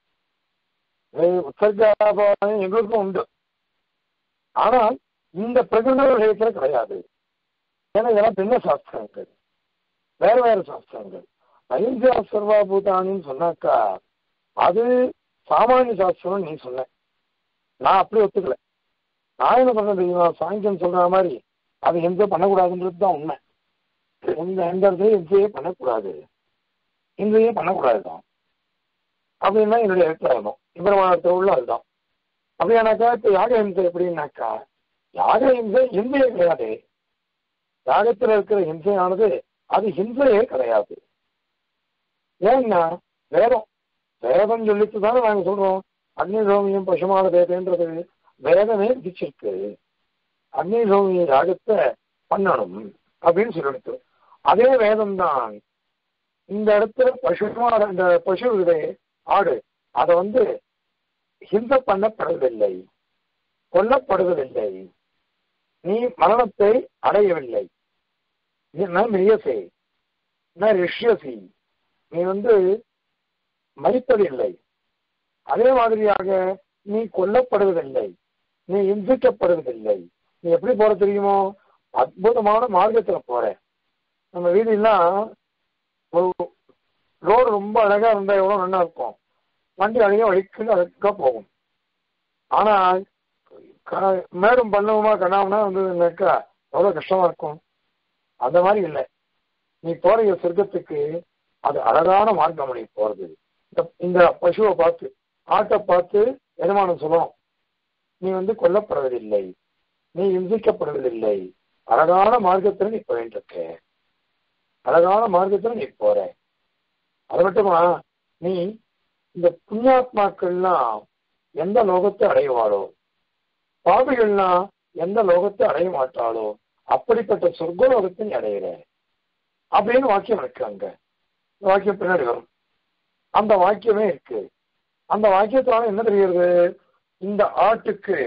Speaker 1: உத்தர்காபகம் எங்களுக்கும் உண்டு ஆனால் இந்த பிரகிருத விஷயத்துல கிடையாது ஏன்னா இதெல்லாம் பின்ன சாஸ்திரங்கள் வேற வேற சாஸ்திரங்கள் அஹிம்சா சர்வாபூதானின்னு சொன்னாக்கா அது சாமானிய சாஸ்திரம் நீ சொன்ன நான் அப்படி ஒத்துக்கல நான் என்ன பண்ண தெரியுமா சாங்கியம் சொல்ற மாதிரி அது எந்த பண்ணக்கூடாதுன்றது தான் உண்மை இந்த எந்த இடத்துலயும் எந்தையே பண்ணக்கூடாது இந்தையே பண்ணக்கூடாது தான் அப்படின்னா என்னுடைய அபிப்பிராயம் இந்திரமானத்தை உள்ள அதுதான் அப்படியானாக்கா இப்ப யாக ஹிம்சை எப்படின்னாக்கா யாக ஹிம்சை ஹிம்சையே கிடையாது யாகத்துல இருக்கிற ஹிம்சையானது அது ஹிம்சையே கிடையாது ஏன்னா வேதம் வேதம் சொல்லிட்டு தானே நாங்க சொல்றோம் அக்னி சோமியம் பசுமான வேதன்றது வேதமே விதிச்சிருக்கு அக்னி சோமிய யாகத்தை பண்ணணும் அப்படின்னு சொல்லிடுத்து அதே வேதம் தான் இந்த இடத்துல பசுமான இந்த பசு விதை ஆடு அதை வந்து ஹிம்சை பண்ணப்படுவதில்லை கொல்லப்படுவதில்லை நீ மரணத்தை அடையவில்லை மெய்யசே ரிஷ்யசி நீ வந்து மறிப்பதில்லை அதே மாதிரியாக நீ கொல்லப்படுவதில்லை நீ இன்சிக்கப்படுவதில்லை நீ எப்படி போற தெரியுமோ அற்புதமான மார்க்கத்துல போற நம்ம வீடுலாம் ஒரு ரோடு ரொம்ப அழகா இருந்தா எவ்வளவு நல்லா இருக்கும் வண்டி அழகா வழிக்கு அழகா போகும் ஆனா மேடும் பண்ணவுமா கண்ணாமனா வந்ததுனாக்கா எவ்வளவு கஷ்டமா இருக்கும் அந்த மாதிரி இல்லை நீ போற சொர்க்கத்துக்கு அது அழகான மார்க்கம் நீ போறது இந்த பசுவை பார்த்து ஆட்டை பார்த்து எஜமானம் சொல்லணும் நீ வந்து கொல்லப்படுவதில்லை நீ இம்சிக்கப்படுவதில்லை அழகான மார்க்கத்துல நீ போயிட்டு இருக்க அழகான மார்க்கத்துல நீ போற அது மட்டுமா நீ இந்த புண்ணியாத்மாக்கள்லாம் எந்த லோகத்தை அடைவாளோ பாவிகள்லாம் எந்த லோகத்தை அடைய மாட்டாளோ அப்படிப்பட்ட சொர்க்கலோகத்தை நீ அடையிற அப்படின்னு வாக்கியம் இருக்கு அங்க இந்த வாக்கியம் பின்னாடி வரும் அந்த வாக்கியமே இருக்கு அந்த வாக்கியத்தால என்ன தெரிகிறது இந்த ஆட்டுக்கு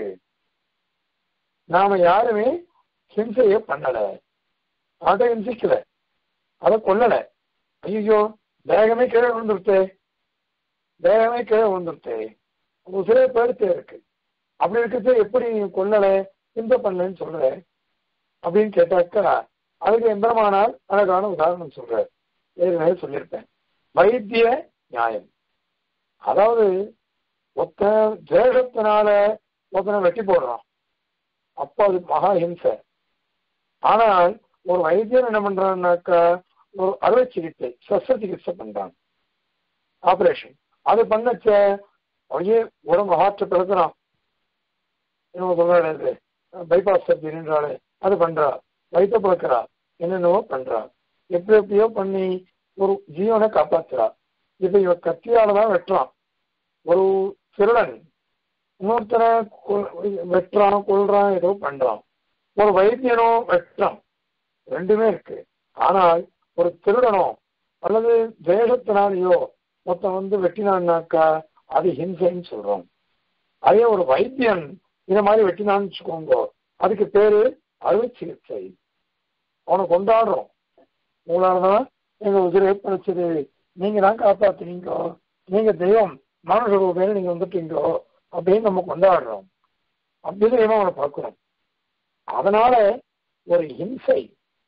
Speaker 1: நாம யாருமே ஹிம்சைய பண்ணல ஆட்டை ஹிம்சிக்கல அதை கொல்லல ஐயோ வேகமே கீழே விழுந்துருத்தே வேகமே கீழே விழுந்துருத்தே உசிரே பேருத்தே இருக்கு அப்படி இருக்கிறது எப்படி நீ கொல்லல ஹிம்சை பண்ணலன்னு சொல்ற அப்படின்னு கேட்டாக்கா அதுக்கு எந்திரமானால் அழகான உதாரணம் சொல்றாரு ஏற்கனவே சொல்லியிருப்பேன் வைத்திய நியாயம் அதாவது ஒத்த தேசத்தினால ஒருத்தனை வெட்டி போடுறான் அப்போ அது மகா ஹிம்சை ஆனால் ஒரு வைத்தியர் என்ன பண்றான்னாக்கா ஒரு அறுவை சிகிச்சை சஸ்திர சிகிச்சை பண்றான் ஆபரேஷன் அது பண்ணச்ச அப்படியே உடம்பு ஹார்ட் பிறக்கிறான் என்ன சொல்றாரு பைபாஸ் சர்ஜரின்றாலே அது பண்றா வயிற்ற பிறக்கிறா என்னென்னவோ பண்றா எப்படி எப்படியோ பண்ணி ஒரு ஜீவனை காப்பாத்துறா இப்ப இவ கத்தியால தான் வெட்டுறான் ஒரு திருடன் இன்னொருத்தரை வெட்டுறான் கொள்றான் ஏதோ பண்றான் ஒரு வைத்தியனோ வெட்டுறான் ரெண்டுமே இருக்கு ஆனால் ஒரு திருடனோ அல்லது தேசத்தினாலேயோ மொத்தம் வந்து வெட்டினான்னாக்கா அது ஹிம்சைன்னு சொல்றோம் அதே ஒரு வைத்தியன் இந்த மாதிரி வெட்டினான்னு வச்சுக்கோங்க அதுக்கு பேரு அறுவை சிகிச்சை அவனை கொண்டாடுறோம் உங்களாலதான் எங்க உதிரை படைச்சது நீங்க தான் காப்பாத்துனீங்க நீங்க தெய்வம் மனுஷ ரூபேன்னு நீங்க வந்துட்டீங்கோ அப்படின்னு நம்ம கொண்டாடுறோம் அப்படி தெய்வம் அவனை பார்க்கிறோம் அதனால ஒரு ஹிம்சை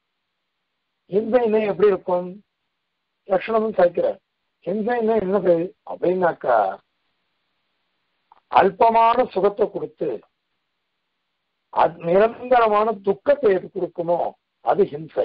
Speaker 1: ஹிம்சைன்னா எப்படி இருக்கும் லட்சணமும் சாய்க்கிற ஹிம்சைன்னா என்னது அப்படின்னாக்கா அல்பமான சுகத்தை கொடுத்து அது நிரந்தரமான துக்கத்தை எது கொடுக்குமோ அது ஹிம்சை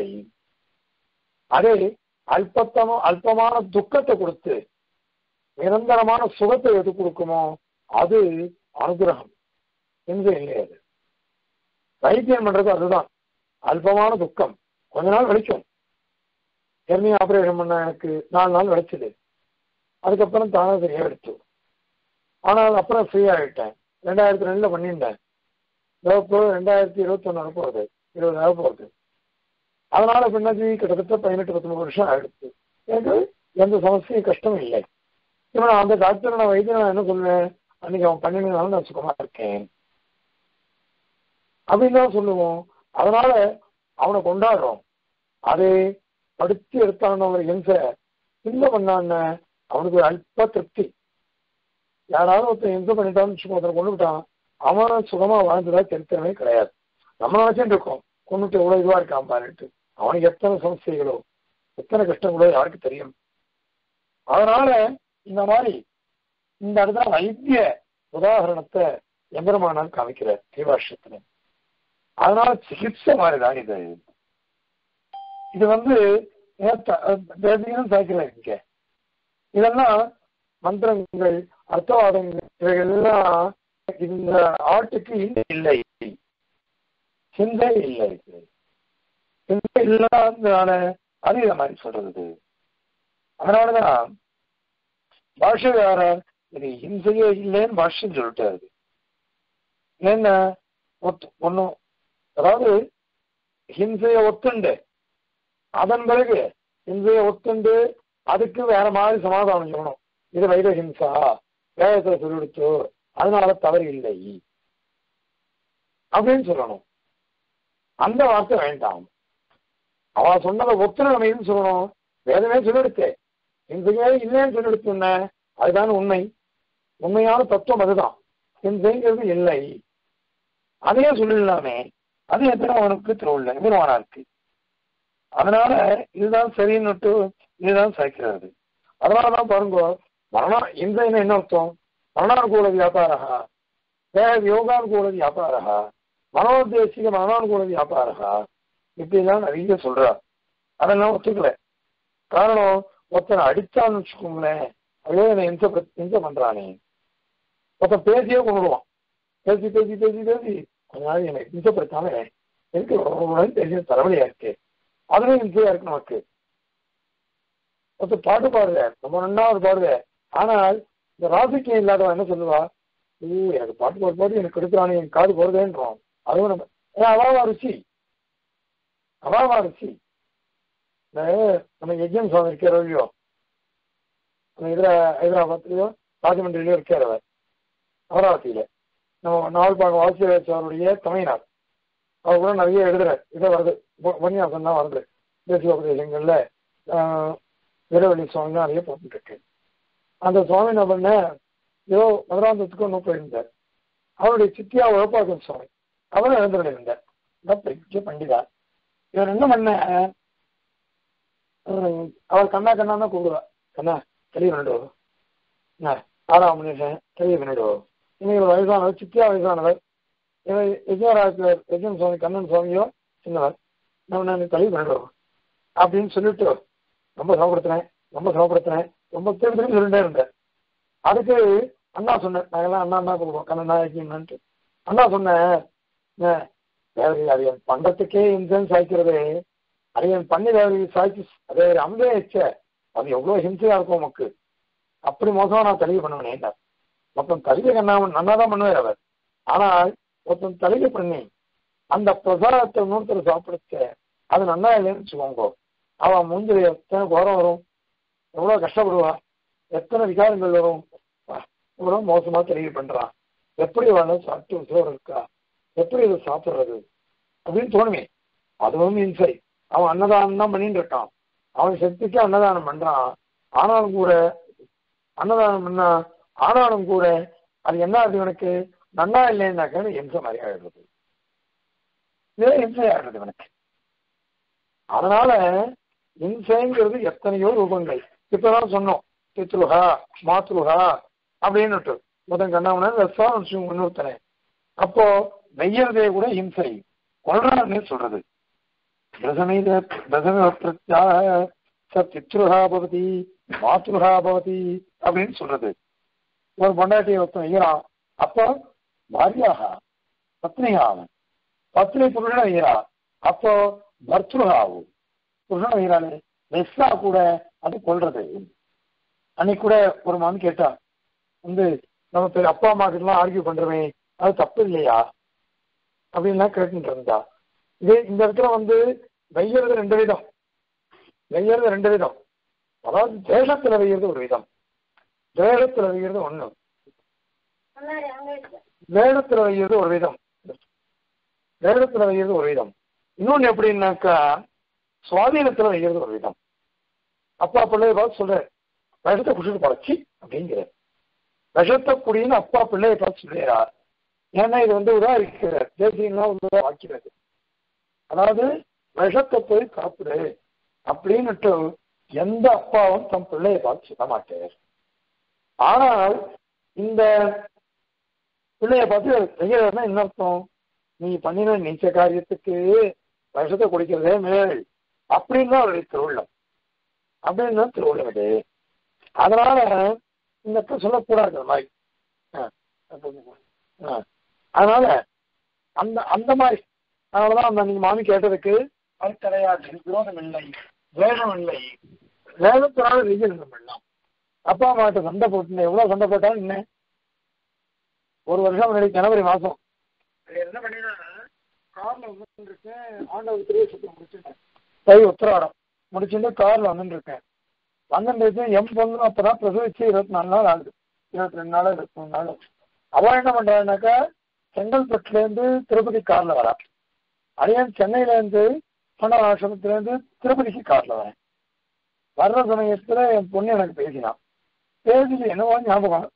Speaker 1: அதே அல்பத்தம அல்பமான துக்கத்தை கொடுத்து நிரந்தரமான சுகத்தை எது கொடுக்குமோ அது அனுகிரகம் ஹிம்சை இல்லை அது வைத்தியம் பண்றது அதுதான் அல்பமான துக்கம் கொஞ்ச நாள் வலிக்கும் ஹெர்னி ஆபரேஷன் பண்ண எனக்கு நாலு நாள் வலிச்சது அதுக்கப்புறம் தானே சரியா எடுத்து ஆனால் அப்புறம் ஃப்ரீ ஆகிட்டேன் ரெண்டாயிரத்தி ரெண்டுல பண்ணிட்டேன் இப்போ ரெண்டாயிரத்தி இருபத்தி ஒன்று போகுது இருபது போகுது அதனால பின்னாடி கிட்டத்தட்ட பதினெட்டு பத்தொன்பது வருஷம் ஆயிடுச்சு எனக்கு எந்த சமஸ்தையும் கஷ்டம் இல்லை இவன் அந்த டாக்டர் நான் வைத்தியம் நான் என்ன சொல்லுவேன் அன்னைக்கு அவன் பண்ணினாலும் நான் சுகமா இருக்கேன் அப்படின்னு தான் சொல்லுவோம் அதனால அவனை கொண்டாடுறோம் அதே படுத்தி எடுத்தான ஒரு ஹிம்சை ஹிம்சை பண்ணான்னு அவனுக்கு ஒரு அல்ப திருப்தி யாராவது ஒருத்தன் ஹிம்சை பண்ணிட்டான்னு வச்சுக்கோ ஒருத்தர் கொண்டு விட்டான் அவன் சுகமா வாழ்ந்ததா சரித்திரமே கிடையாது நம்ம நினைச்சுட்டு இருக்கோம் கொண்டுட்டு எவ்வளவு இதுவா இருக்கான் பாருட்டு அவனுக்கு எத்தனை சமஸ்தைகளோ எத்தனை கஷ்டங்களோ யாருக்கு தெரியும் அதனால இந்த மாதிரி இந்த இடத்துல வைத்திய உதாகரணத்தை எம்பெருமானால் காமிக்கிறார் தீபாஷத்துல அதனால சிகிச்சை மாதிரிதான் இது இது வந்து தேசியம் சாய்க்கிறார் இங்க இதெல்லாம் மந்திரங்கள் அர்த்தவாதங்கள் இவைகள்லாம் இந்த ஆட்டுக்கு இல்லை சிந்தை இல்லை சிந்தை இல்லாததுனால அது இதை மாதிரி சொல்றது அதனாலதான் பாஷகாரர் இது ஹிம்சையே இல்லைன்னு பாஷ்யம் சொல்லிட்டாரு ஏன்னா ஒன்னும் அதாவது ஹிம்சைய ஒத்துண்டு அதன் பிறகு ஹிம்சைய ஒத்துண்டு அதுக்கு வேற மாதிரி சமாதானம் சொல்லணும் இது வைர ஹிம்சா வேதத்தை சொல்லிடுச்சு அதனால தவறு இல்லை அப்படின்னு சொல்லணும் அந்த வார்த்தை வேண்டாம் அவ சொன்னதை ஒத்துணை நம்ம சொல்லணும் வேதமே சொல்லிடுச்சு ஹிம்சையே இல்லைன்னு சொல்லிடுச்சுன்ன அதுதான் உண்மை உண்மையான தத்துவம் அதுதான் ஹிம்சைங்கிறது இல்லை அதையே சொல்லிடலாமே அது எத்தனை அவனுக்கு திருவிழா நிர்வாணா இருக்கு அதனால இதுதான் சரின்னுட்டு இதுதான் சேர்க்கிறது அதனாலதான் பாருங்க மரணா இந்த என்ன அர்த்தம் மரணானுகூல வியாபாரா வேக யோகானுகூல வியாபாரா மனோதேசிக மரணானுகூல வியாபாரா இப்படிலாம் நிறைய சொல்றா அதெல்லாம் ஒத்துக்கல காரணம் ஒருத்தனை அடிச்சான்னு வச்சுக்கோங்களேன் ஐயோ என்னை இன்ச இன்ச பண்றானே ஒருத்தன் பேசியே கொண்டுடுவான் பேசி பேசி பேசி பேசி கொஞ்ச நாள் என்னை இன்சப்படுத்தாம எனக்கு ரொம்ப பேசி தலைவலியா இருக்கு அதுவே இன்சையா இருக்கு நமக்கு ஒருத்தர் பாட்டு பாடுறார் ரொம்ப நன்னா ஒரு பாடுவார் ஆனால் இந்த ராசிக்கம் இல்லாதவன் என்ன சொல்லுவா ஓ எனக்கு பாட்டு பாடு பாடு எனக்கு கொடுக்குறானு என் காது போறதேன்றோம் அதுவும் நம்ம ஏன் அவாவா ருச்சி அவாவா ருச்சி இந்த நம்ம யஜ்யம் சுவாமி இருக்கிற இல்லையோ நம்ம இதுல ஹைதராபாத்லயோ ராஜமன்றிலையோ இருக்கார் அவர் அமராவதியில நம்ம நாவல்பாங்க வாசியராஜருடைய தமிழ்நாடு அவர் கூட நிறைய எழுதுறாரு இதை வருது உபன்யாசம் தான் வருது தேசிய உபதேசங்கள்ல வீரவழி சுவாமி தான் நிறைய போட்டுட்டு இருக்கு அந்த சுவாமி என்ன பண்ண ஏதோ மதுராந்தத்துக்கு ஒன்றும் போயிருந்தார் அவருடைய சித்தியா உழப்பாக்கம் சுவாமி அவரும் எழுந்துள்ள இருந்தார் இந்த பெரிய பண்டிதா இவர் என்ன பண்ண அவர் கண்ணா கண்ணா தான் கூப்பிடுவா கண்ணா தெளிவு பண்ணிடு என்ன ஆறாம் மனுஷன் தெளிவு பண்ணிடு இவங்க வயசானவர் சித்தியா வயசானவர் இவர் விஜயராஜர் விஜயன் சுவாமி கண்ணன் சுவாமியோ சின்னவர் நம்ம நான் தெளிவு பண்ணிடுவோம் அப்படின்னு சொல்லிட்டு ரொம்ப சமப்படுத்தினேன் ரொம்ப சமப்படுத்தினேன் ரொம்ப திரும்பி திரும்பி சொல்லிட்டே இருந்தேன் அதுக்கு அண்ணா சொன்னேன் நாங்கெல்லாம் அண்ணா அண்ணா கொடுப்போம் கண்ணன் நாயக்கின்னு அண்ணா சொன்னேன் வேற அது என் பண்டத்துக்கே இன்சூரன்ஸ் ஆய்க்கிறது அது என் பண்ணி வேறு சாய்ச்சி அதே அம்பே வச்ச அது எவ்வளவு ஹிம்சையா இருக்கும் உமக்கு அப்படி மோசமா நான் தெளிவு பண்ணுவேன் மொத்தம் தலிகை கண்ணாமன் நல்லா தான் பண்ணுவார் அவர் ஆனால் ஒருத்தன் தலிகை பண்ணி அந்த பிரசாதத்தை இன்னொருத்தர் சாப்பிடுச்ச அது நல்லா இல்லைன்னு வச்சுக்கோங்க அவன் மூஞ்சில எத்தனை கோரம் வரும் எவ்வளவு கஷ்டப்படுவா எத்தனை விகாரங்கள் வரும் இவ்வளவு மோசமா தெளிவு பண்றான் எப்படி வேணும் சாப்பிட்டு உசோர் இருக்கா எப்படி இதை சாப்பிடுறது அப்படின்னு தோணுமே அதுவும் இன்சை அவன் அன்னதானம் தான் பண்ணிட்டு இருக்கான் அவன் சக்திக்கு அன்னதானம் பண்றான் ஆனாலும் கூட அன்னதானம் பண்ணா ஆனாலும் கூட அது என்ன ஆகுது இவனுக்கு நன்னா இல்லைன்னாக்க இம்சை மாதிரி ஆயிடுறது இதே இம்சை ஆயிடுறது இவனுக்கு அதனால இம்சைங்கிறது எத்தனையோ ரூபங்கள் இப்பதான் சொன்னோம் பித்ருஹா மாத்ருஹா அப்படின்னு முதன் கண்ணாமனன் ரசான் இன்னொருத்தனை அப்போ மெய்யறதே கூட ஹிம்சை கொள்றான்னு சொல்றது பிரசமீத பிரசம பிரத்யாக ச பித்ருஹா பவதி மாத்ருஹா பவதி அப்படின்னு சொல்றது ஒரு பொண்டாட்டியை ஒருத்தன் வைக்கிறான் அப்போ பாரியாக பத்னியா அவன் பத்னி புருஷனை வைக்கிறா அப்போ பர்த்ருஹாவும் புருஷனை வைக்கிறானே வெஸ்ஸா கூட அது கொள்றது அன்னைக்கு கூட ஒரு மகன் கேட்டான் வந்து நம்ம பேர் அப்பா அம்மா கிட்டலாம் ஆர்கியூ பண்றோமே அது தப்பு இல்லையா அப்படின்லாம் கேட்டுட்டு இருந்தா இதே இந்த இடத்துல வந்து வெய்யறது ரெண்டு விதம் வெய்யறது ரெண்டு விதம் அதாவது தேசத்துல வெய்யறது ஒரு விதம் வேடத்துல வைக்கிறது ஒண்ணு வேடத்துல வைக்கிறது ஒரு விதம் வேடத்துல வைக்கிறது ஒரு விதம் இன்னொன்னு எப்படின்னாக்கா சுவாதீனத்துல வைக்கிறது ஒரு விதம் அப்பா பிள்ளைய பார்த்து சொல்ற விஷத்தை குடிச்சிட்டு பழச்சி அப்படிங்கிற விஷத்தை குடின்னு அப்பா பிள்ளைய பார்த்து சொல்லுறார் ஏன்னா இது வந்து உதா இருக்கிறார் தேசியம்லாம் உதா ஆக்கிறது அதாவது விஷத்தை போய் சாப்பிடு அப்படின்னுட்டு எந்த அப்பாவும் தம் பிள்ளைய பார்த்து சொல்ல மாட்டார் ஆனால் இந்த பிள்ளைய பார்த்து செய்யறதுனா என்ன அர்த்தம் நீ பண்ணின நீச்ச காரியத்துக்கு விஷத்தை குடிக்கிறதே மேல் அப்படின்னு தான் அவருடைய திருவுள்ளம் அப்படின்னு தான் திருவுள்ளம் இது அதனால இந்த இடத்துல சொல்லக்கூடாது அந்த மாதிரி அதனால அந்த அந்த மாதிரி அதனாலதான் அந்த நீங்க மாமி கேட்டதுக்கு அது கிடையாது விரோதம் இல்லை வேகம் இல்லை வேகத்தினால ரீஜனம் பண்ணலாம் அப்பா அம்மாட்ட சண்டை போட்டு எவ்வளவு சண்டை போட்டாலும் என்ன ஒரு வருஷம் முன்னாடி ஜனவரி மாசம் என்ன பண்ணினா கார்ல வந்துருக்கேன் ஆண்டவர் திரிய சுத்தம் முடிச்சுட்டேன் தை உத்தராடம் முடிச்சுட்டு கார்ல வந்துட்டு இருக்கேன் வந்துட்டு எம் பொண்ணு அப்பதான் பிரசவிச்சு இருபத்தி நாலு நாள் ஆகுது இருபத்தி ரெண்டு நாள் இருபத்தி மூணு நாள் அவன் என்ன பண்றான்னாக்கா செங்கல்பட்டுல இருந்து திருப்பதி கார்ல வரா அதே சென்னையில இருந்து பண ஆசிரமத்துல இருந்து திருப்பதிக்கு கார்ல வரேன் வர்ற சமயத்துல என் பொண்ணு எனக்கு பேசினான் பேசிட்டு என்னவோ ஞாபகம்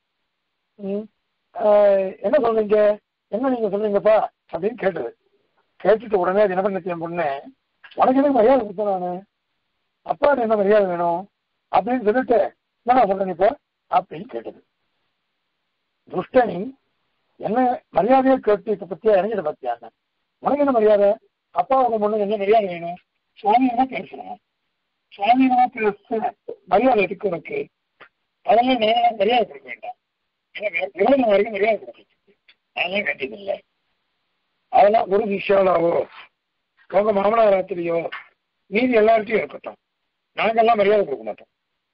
Speaker 1: என்ன சொல்றீங்க என்ன நீங்க சொல்றீங்கப்பா அப்படின்னு கேட்டது கேட்டுட்டு உடனே அது என்ன பண்ண என் பொண்ணு உனக்கு என்ன மரியாதை கொடுத்தேன் நானு அப்பா என்ன மரியாதை வேணும் அப்படின்னு சொல்லிட்டு என்ன சொல்றேன் இப்போ அப்படின்னு கேட்டது துஷ்டனி என்ன மரியாதையை கேட்டு இப்ப பத்தியா இறங்கிட பத்தியா உனக்கு என்ன மரியாதை அப்பா உங்க பொண்ணு என்ன மரியாதை வேணும் சுவாமி என்ன பேசுறேன் சுவாமி என்ன பேச மரியாதை இருக்கு உனக்கு அதெல்லாம் நான் மரியாதை கொடுக்க வேண்டாம் விரோதம் வரைக்கும் மரியாதை கொடுக்க அதெல்லாம் கட்டியதில்லை அதெல்லாம் ஒரு விஷயாலாவோ உங்க மாமனார் ராத்திரியோ மீதி எல்லார்ட்டையும் இருக்கட்டும் நாங்கெல்லாம் மரியாதை கொடுக்க மாட்டோம்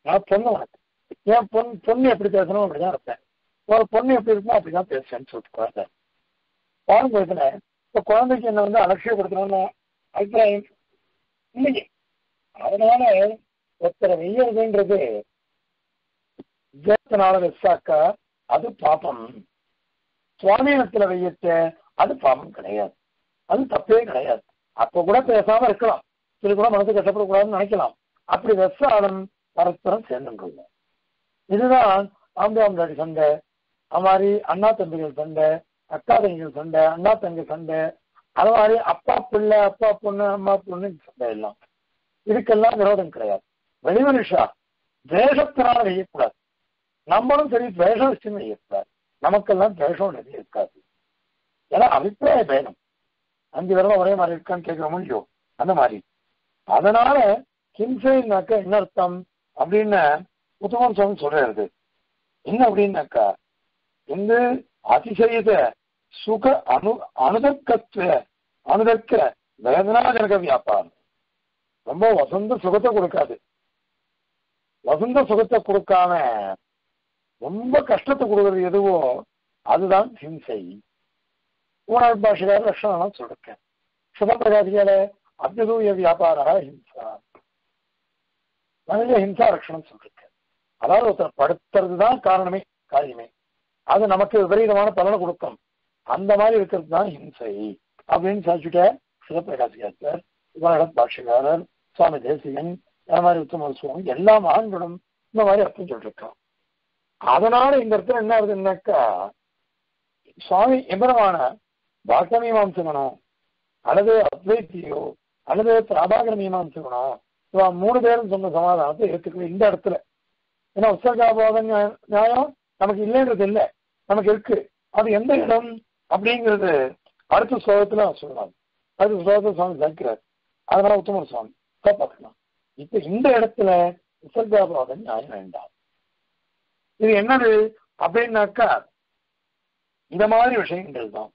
Speaker 1: நான் பொண்ணு உனக்கு என் பொண்ணு பொண்ணு எப்படி பேசணும் அப்படிதான் இருப்பேன் ஒரு பொண்ணு எப்படி இருக்குமோ அப்படிதான் பேசுவேன்னு சொல்லிட்டு குழந்தை பாருங்க இதுல இப்ப குழந்தைக்கு என்ன வந்து அலட்சியப்படுத்தணும்னு அபிப்பிராயம் இல்லையே அதனால ஒருத்தரை வெய்யறதுன்றது விஜயத்தினால வெச்சாக்கா அது பாப்பம் சுவாமீனத்துல வெய்யத்த அது பாபம் கிடையாது அது தப்பே கிடையாது அப்ப கூட பேசாம இருக்கலாம் இது கூட மனசு கஷ்டப்படக்கூடாதுன்னு நினைக்கலாம் அப்படி வெச்சாலும் பரஸ்பரம் சேர்ந்துருங்க இதுதான் ஆம்பளை சண்டை அது மாதிரி அண்ணா தம்பிகள் சண்டை அக்கா தங்கிகள் சண்டை அண்ணா தங்கி சண்டை அது மாதிரி அப்பா பிள்ளை அப்பா பொண்ணு அம்மா பொண்ணு சண்டை எல்லாம் இதுக்கெல்லாம் விரோதம் கிடையாது வெளி மனுஷா துவேஷத்தினால செய்யக்கூடாது நம்மளும் சரி துவேஷம் வச்சு செய்யக்கூடாது நமக்கெல்லாம் துவேஷம் நிறைய இருக்காது ஏன்னா அபிப்பிராய பேதம் அஞ்சு விரதம் ஒரே மாதிரி இருக்கான்னு கேட்கிற முடியும் அந்த மாதிரி அதனால ஹிம்சைனாக்க என்ன அர்த்தம் அப்படின்னு உத்தமன் சுவாமி சொல்றாரு என்ன அப்படின்னாக்கா இந்த அதிசயித சுக அனு அனுதர்க்கத்துவ அனுதர்க்க வேதனாஜனக வியாபாரம் ரொம்ப வசந்த சுகத்தை கொடுக்காது வசந்த சுகத்தை கொடுக்காம ரொம்ப கஷ்டத்தை கொடுக்கறது எதுவோ அதுதான் ஹிம்சை ஊனல் பாஷையார லட்சணம் சொல்லிருக்கேன் சுபப்பிரகாதியால அபிதூய வியாபாரா ஹிம்சா நிறைய ஹிம்சா லட்சணம் சொல்லிருக்கேன் அதாவது ஒருத்தர் படுத்துறது தான் காரணமே காரியமே அது நமக்கு விபரீதமான பலனை கொடுக்கும் அந்த மாதிரி இருக்கிறது தான் ஹிம்சை அப்படின்னு சாதிச்சுட்ட சிவபிரகாசிகாரர் இவனோட பாஷகாரர் சுவாமி தேசிகன் இந்த மாதிரி உத்தம சுவாமி எல்லா மகான்களும் இந்த மாதிரி அர்த்தம் சொல்லிருக்கான் அதனால இந்த இடத்துல என்ன ஆகுதுன்னாக்கா சுவாமி எம்பரமான பாக்க மீமாம்சகனோ அல்லது அத்வைத்தியோ அல்லது பிராபாகர மீமாம்சகனோ இவா மூணு பேரும் சொன்ன சமாதானத்தை ஏற்றுக்கணும் இந்த இடத்துல ஏன்னா உற்சர்காபாத நியாயம் நமக்கு இல்லைன்றது இல்லை நமக்கு இருக்கு அது எந்த இடம் அப்படிங்கிறது அடுத்த ஸ்லோகத்துல சொல்லலாம் அடுத்த ஸ்லோகத்துல சுவாமி சேர்க்கிறார் அதனால உத்தமர் சுவாமி பார்க்கலாம் இப்ப இந்த இடத்துல உற்சர்காபாத நியாயம் வேண்டாம் இது என்னது அப்படின்னாக்கா இந்த மாதிரி விஷயங்கள் தான்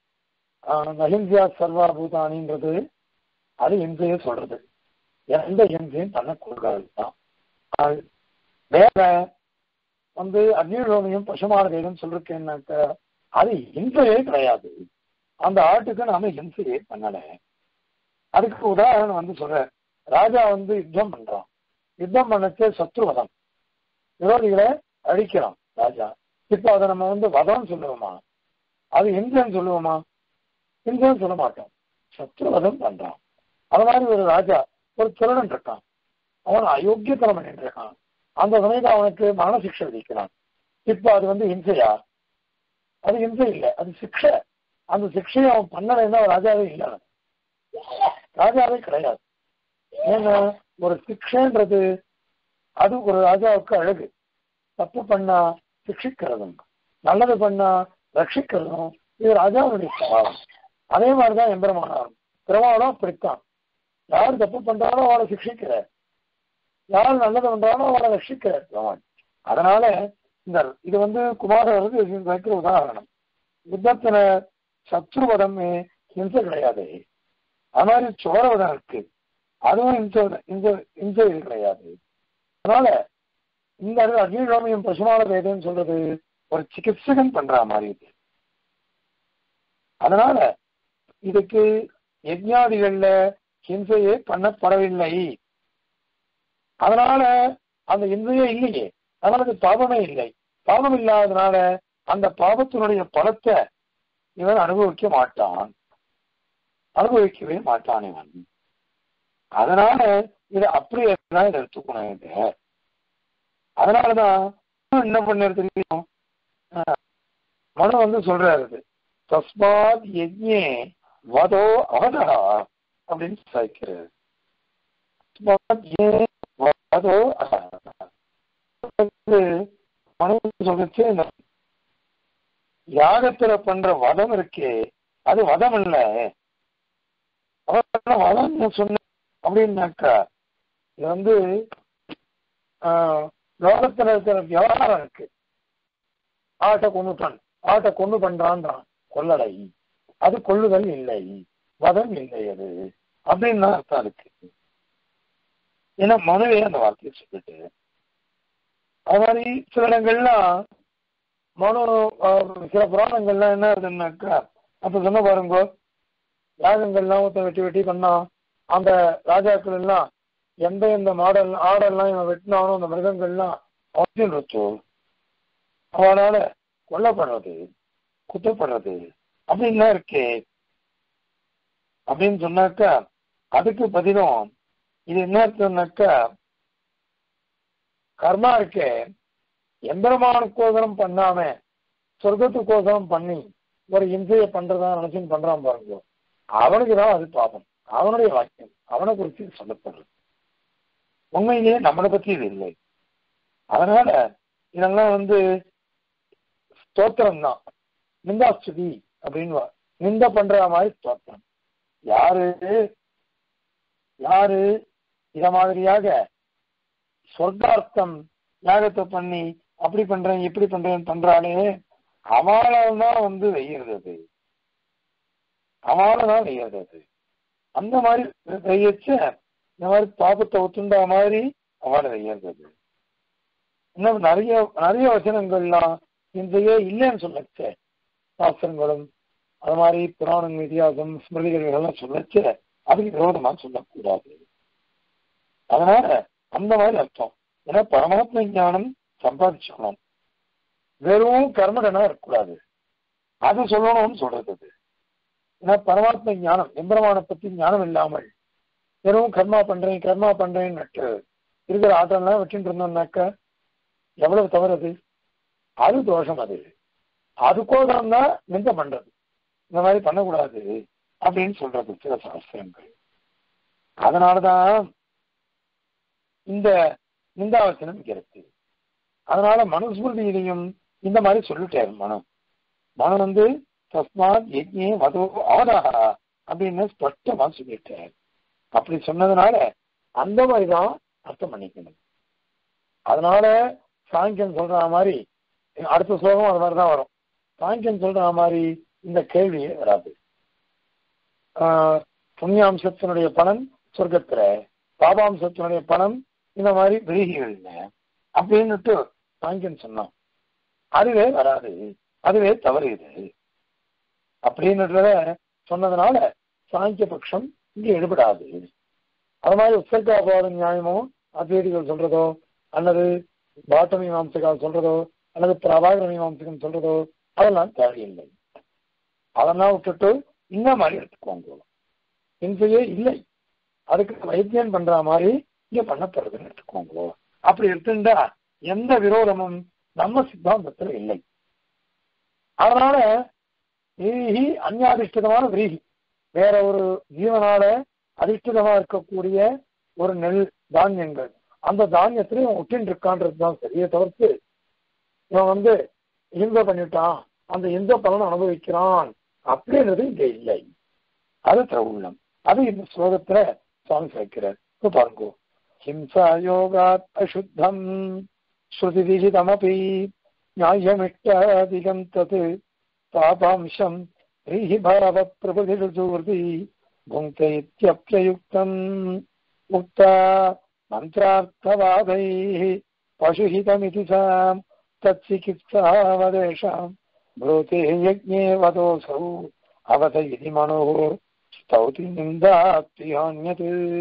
Speaker 1: அஹிம்சா சர்வா பூதானின்றது அது இம்சையை சொல்றது எந்த இம்சையும் பண்ணக்கூடாது தான் வேற வந்து அக்னிரோமியும் பசுமான வேதம் சொல்லிருக்கேன்னாக்க அது இம்சையே கிடையாது அந்த ஆட்டுக்கு நாம இம்சையே பண்ணல அதுக்கு உதாரணம் வந்து சொல்ற ராஜா வந்து யுத்தம் பண்றான் யுத்தம் பண்ணச்சு சத்ருவதம் விரோதிகளை அழிக்கிறான் ராஜா இப்ப அதை நம்ம வந்து வதம் சொல்லுவோமா அது இந்தியன் சொல்லுவோமா இந்தியன் சொல்ல மாட்டோம் சத்ருவதம் பண்றான் அது மாதிரி ஒரு ராஜா ஒரு திருடன் இருக்கான் அவன் அயோக்கியத்தனம் பண்ணிட்டு இருக்கான் அந்த சமயத்தில் அவனுக்கு மரண சிக்ஷை விதிக்கிறான் இப்ப அது வந்து இம்சையா அது இம்சை இல்லை அது சிக்ஷை அந்த சிக்ஷையை அவன் பண்ணலைன்னா ராஜாவே இல்லை ராஜாவே கிடையாது ஏன்னா ஒரு சிக்ஷைன்றது அது ஒரு ராஜாவுக்கு அழகு தப்பு பண்ணா சிக்ஷிக்கிறதும் நல்லது பண்ணா ரட்சிக்கிறதும் இது ராஜாவுடைய சவாலம் அதே மாதிரிதான் எம்பெருமானாரும் பெருமாளும் அப்படித்தான் யார் தப்பு பண்றாலும் அவளை சிக்ஷிக்கிறார் யார் நல்லது பண்றாலும் அவளை ரட்சிக்கிறார் பெருமாள் அதனால இந்த இது வந்து குமாரருக்கு வைக்கிற உதாரணம் யுத்தத்துல சத்ருவதமே ஹிம்சை கிடையாது அது மாதிரி சோழவதம் இருக்கு அதுவும் இம்சை இம்சை இம்சை கிடையாது அதனால இந்த அக்னிரோமியம் பசுமான வேதம் சொல்றது ஒரு சிகிச்சகன் பண்ற மாதிரி இது அதனால இதுக்கு யஜ்ஞாதிகள்ல ஹிம்சையே பண்ணப்படவில்லை அதனால அந்த இன்மையே இல்லையே அதனால அது பாவமே இல்லை பாவம் இல்லாததுனால அந்த பாவத்தினுடைய பலத்தை இவன் அனுபவிக்க மாட்டான் அனுபவிக்கவே மாட்டான் இவன் அதனால இதை அப்படியே தான் இதை எடுத்துக்கணும் இது அதனாலதான் என்ன பண்ண தெரியும் மனு வந்து சொல்றாரு தஸ்மாத் யஜ்ஞே வதோ அவதா அப்படின்னு சாய்க்கிறார் வதோ மனு சொல்லிச்சு யாகத்துல பண்ற வதம் இருக்கே அது வதம் இல்ல வதம் சொன்ன அப்படின்னாக்கா இது வந்து லோகத்துல இருக்கிற விவகாரம் இருக்கு ஆட்டை கொண்டுட்டான் ஆட்டை கொண்டு பண்றான்றான் கொள்ளலை அது கொள்ளுதல் இல்லை வதம் இல்லை அது அப்படின்னு அர்த்தம் இருக்கு ஏன்னா மனுவே அந்த வார்த்தையை சொல்லிட்டு அது மாதிரி சில இடங்கள்லாம் மனு ஆஹ், சில புராணங்கள்லாம் என்ன ஆகுதுன்னாக்கா அப்ப சொன்ன பாருங்க யாகங்கள்லாம் ஒருத்தன் வெட்டி வெட்டி பண்ணான் அந்த ராஜாக்கள் எல்லாம் எந்த எந்த மாடல் ஆடெல்லாம் இவன் வெட்டினானோ அந்த மிருகங்கள்லாம் அவசியம் வச்சு அவனால கொல்லப்படுறது குத்தப்படுறது அப்படின்லாம் இருக்கே அப்படின்னு சொன்னாக்கா அதுக்கு பதிலும் இது என்ன இருக்குன்னாக்கா கர்மா இருக்கே எம்பெருமானுக்கோசரம் பண்ணாம சொர்க்கத்துக்கோசரம் பண்ணி ஒரு இம்சையை பண்றதா நினைச்சுன்னு பண்றான் பாருங்க அவனுக்கு தான் அது பாபம் அவனுடைய வாக்கியம் அவனை குறித்து சொல்லப்படுறது உண்மையிலேயே நம்மளை பத்தி இது இல்லை அதனால இதெல்லாம் வந்து ஸ்தோத்திரம் தான் நிந்தாஸ்துதி அப்படின்னு நிந்த பண்ற மாதிரி ஸ்தோத்திரம் யாரு யாரு இத மாதிரியாக சொர்க்கார்த்தம் யாகத்தை பண்ணி அப்படி பண்றேன் இப்படி பண்றேன் பண்றாளே அவளால் தான் வந்து வெய்யறது அவளால் தான் வெய்யறது அந்த மாதிரி வெய்யச்ச இந்த மாதிரி பாபத்தை ஒத்துண்டா மாதிரி அவளை வெய்யறது இன்னும் நிறைய நிறைய வசனங்கள்லாம் இன்றையே இல்லைன்னு சொல்லச்சே சாஸ்திரங்களும் அது மாதிரி புராணம் இதிகாசம் ஸ்மிருதிகள் எல்லாம் சொல்லச்சு அதுக்கு விரோதமா சொல்லக்கூடாது அதனால அந்த மாதிரி அர்த்தம் ஏன்னா பரமாத்ம ஞானம் சம்பாதிச்சுக்கணும் வெறும் கர்மடனா இருக்கக்கூடாது அது சொல்லணும்னு சொல்றது அது ஏன்னா பரமாத்ம ஞானம் எம்பெருமானை பத்தி ஞானம் இல்லாமல் வெறும் கர்மா பண்றேன் கர்மா பண்றேன்னு இருக்கிற ஆட்டம்லாம் வச்சுட்டு இருந்தோம்னாக்கா எவ்வளவு தவறு அது அது தோஷம் அது அதுக்கோசரம் தான் நிந்த பண்றது இந்த மாதிரி பண்ணக்கூடாது அப்படின்னு சொல்றது சில சாஸ்திரங்கள் அதனாலதான் இந்த நிந்தாவசனம் இருக்கு அதனால மனுஸ்மிருதியிலையும் இந்த மாதிரி சொல்லிட்டாரு மனம் மனம் வந்து தஸ்மாத் யஜ்ஞே வதோ அவதாகா அப்படின்னு ஸ்பஷ்டமா சொல்லிட்டாரு அப்படி சொன்னதுனால அந்த மாதிரிதான் அர்த்தம் பண்ணிக்கணும் அதனால சாங்கியம் சொல்ற மாதிரி அடுத்த ஸ்லோகம் அது மாதிரிதான் வரும் சாங்கியம் சொல்ற மாதிரி இந்த கேள்வியே வராது ஆஹ் புண்ணியாம்சத்தினுடைய பலன் சொர்க்கத்துல பாபாம்சத்தினுடைய பலன் இந்த மாதிரி விரிகிகள்ல அப்படின்னுட்டு சாங்கியம் சொன்னான் அதுவே வராது அதுவே தவறு இது அப்படின்றத சொன்னதுனால சாங்கிய பட்சம் இங்க எடுபடாது அது மாதிரி உத்தர்காபாத நியாயமோ அத்வைதிகள் சொல்றதோ அல்லது பாட்ட மீமாம்சகால் சொல்றதோ அல்லது பிரபாகர மீமாம்சகம் சொல்றதோ அதெல்லாம் தேவையில்லை அதெல்லாம் விட்டுட்டு இந்த மாதிரி எடுத்துக்கோங்க இன்றையே இல்லை அதுக்கு வைத்தியம் பண்ற மாதிரி இங்க பண்ணப்படுறதுன்னு எடுத்துக்கோங்க அப்படி எடுத்துட்டா எந்த விரோதமும் நம்ம சித்தாந்தத்துல இல்லை அதனால விரீகி அந்நாதிஷ்டிதமான விரீகி வேற ஒரு ஜீவனால அதிஷ்டிதமா இருக்கக்கூடிய ஒரு நெல் தானியங்கள் அந்த தானியத்துல இவன் ஒட்டின்னு இருக்கான்றது தான் சரியே தவிர்த்து இவன் வந்து இந்த பண்ணிட்டான் அந்த எந்த பலனை அனுபவிக்கிறான் அப்படின்றது இங்க இல்லை அது திரவுள்ளம் அது இந்த ஸ்லோகத்துல சுவாமி சேர்க்கிறார் இப்ப பாருங்க ஹிம்சா யோகாத் அசுத்தம் ஸ்ருதி விகிதமபி நியாயமிட்டாதிகம் தத் பாபாம்சம் ரீஹி பாவ பிரபதிருதி புங்கே இத்தியப்யயுக்தம் உக்தா மந்திரார்த்தவாதைः पशुहितमिति सा तत्चिकित्सावदेशाम् ब्रूते यज्ञे वदोऽसौ अवत इति मनोः स्तौति निन्दात्यान्यत्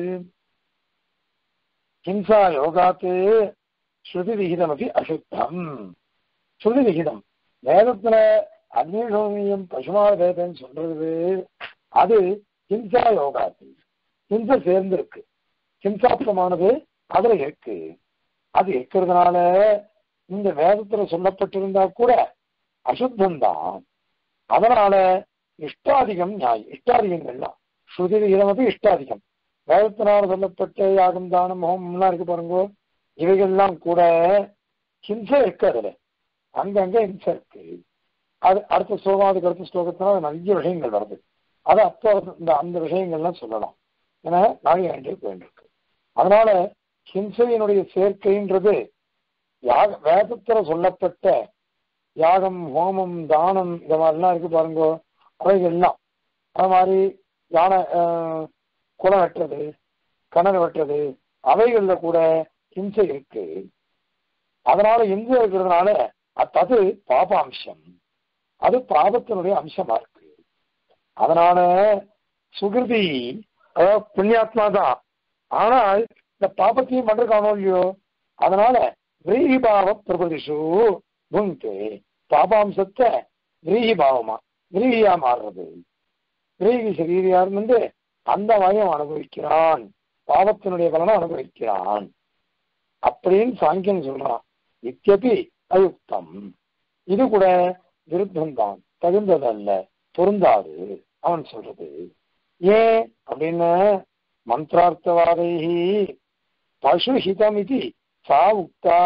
Speaker 1: हिंसा योगात् ஸ்ருதிவிகிதமபி அசுத்தம் ஸ்ருதிவிகிதம் வேதத்துல அக்னிஷோமியம் பசுமார வேதம் சொல்றது அது ஹிம்சா யோகாத்து ஹிம்சை சேர்ந்திருக்கு ஹிம்சாத்மமானது அதுல இருக்கு அது இருக்கிறதுனால இந்த வேதத்துல சொல்லப்பட்டிருந்தா கூட அசுத்தம் தான் அதனால இஷ்டாதிகம் நியாயம் இஷ்டாதிகங்கள்லாம் ஸ்ருதி விகிதமது இஷ்டாதிகம் வேதத்தினால் சொல்லப்பட்ட யாகம் தானம் ஹோமம்லாம் இருக்கு பாருங்க இவைகள்லாம் கூட ஹிம்சை இருக்கு அதுல அங்கங்க ஹிம்சை இருக்கு அது அடுத்த ஸ்லோகம் அதுக்கு அடுத்த ஸ்லோகத்தினால நிறைய விஷயங்கள் வருது அது அப்போ இந்த அந்த விஷயங்கள்லாம் சொல்லலாம் ஏன்னா நாளைக்கு வேண்டிய போயிட்டு அதனால ஹிம்சையினுடைய சேர்க்கைன்றது யாக வேதத்துல சொல்லப்பட்ட யாகம் ஹோமம் தானம் இந்த மாதிரிலாம் இருக்கு பாருங்க அவைகள்லாம் அது மாதிரி யானை குளம் வெட்டுறது கிணறு வெட்டுறது அவைகள்ல கூட ஹிம்சை இருக்கு அதனால எங்க இருக்கிறதுனால அது பாபாம்சம் அது பாபத்தினுடைய அம்சமா இருக்கு அதனால சுகிருதி அதாவது புண்ணியாத்மா தான் ஆனால் இந்த பாபத்தையும் பண்றதுக்கானோ இல்லையோ அதனால விரீஹி பாவ பிரபதிஷு புங்கே பாபாம்சத்தை விரீஹி பாவமா விரீகியா மாறுறது விரீகி சரீரியார் வந்து அந்த மயம் அனுபவிக்கிறான் பாவத்தினுடைய பலனை அனுபவிக்கிறான் அப்படின்னு சாங்கியன் சொல்றான் இத்தியபி அயுக்தம் இது கூட விருத்தம் தான் தகுந்ததல்ல பொருந்தாது அவன் சொல்றது ஏன் அப்படின்னு மந்திரார்த்தவாதை பசுஹிதம் இது சா உக்தா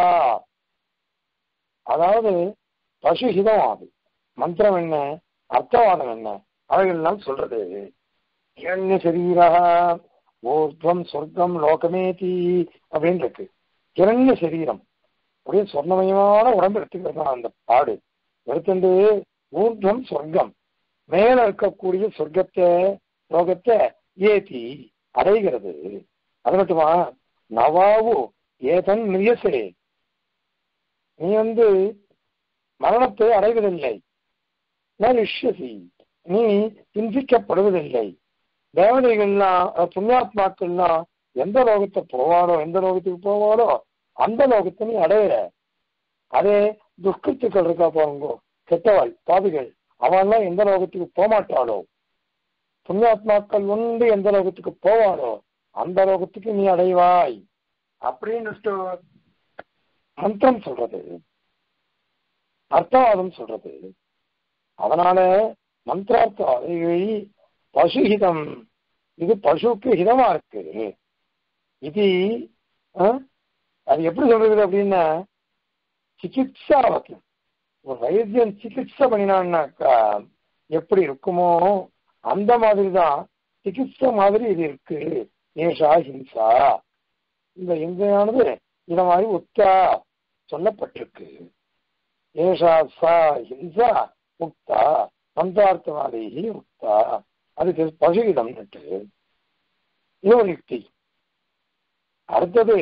Speaker 1: அதாவது பசுஹிதம் அது மந்திரம் என்ன அர்த்தவாதம் என்ன அவைகள்லாம் சொல்றது இரண்ய சரீரா ஊர்துவம் சொர்க்கம் லோகமேதி அப்படின்னு இருக்கு இரண்ய சரீரம் அப்படியே சொர்ணமயமான உடம்பு எடுத்துக்கிறது அந்த பாடு எடுத்துட்டு ஊர்துவம் சொர்க்கம் மேல இருக்கக்கூடிய சொர்க்கத்தை லோகத்தை ஏத்தி அடைகிறது அது மட்டுமா நவாவு ஏதன் நியசே நீ வந்து மரணத்தை அடைவதில்லை நஷ்யசி நீ இன்றிக்கப்படுவதில்லை தேவதைகள்லாம் புண்ணியாத்மாக்கள்லாம் எந்த லோகத்தை போவானோ எந்த லோகத்துக்கு போவானோ அந்த லோகத்தை நீ அடையிற அதே துஷ்கிருத்துக்கள் இருக்கா போங்கோ கெட்டவாள் பாவிகள் அவெல்லாம் எந்த லோகத்துக்கு போகமாட்டாளோ புண்ணியாத்மாக்கள் உண்டு எந்த லோகத்துக்கு போவாளோ அந்த லோகத்துக்கு நீ அடைவாய் அப்படின்னு மந்திரம் சொல்றது அர்த்தவாதம் சொல்றது அதனால மந்திரார்த்த பசுஹிதம் இது பசுக்கு ஹிதமா இருக்கு இது அது எப்படி சொல்றது அப்படின்னா சிகிச்சா வாக்கியம் ஒரு வைத்தியன் சிகிச்சை பண்ணினான்னாக்கா எப்படி இருக்குமோ அந்த மாதிரி தான் சிகிச்சை மாதிரி இது இருக்கு ஏஷா ஹிம்சா இந்த இந்தையானது இந்த மாதிரி உத்தா சொல்லப்பட்டிருக்கு ஏஷா சா ஹிம்சா உக்தா மந்தார்த்தவாதி உக்தா அதுக்கு பசுகிடம் நட்டு இது ஒரு யுக்தி அடுத்தது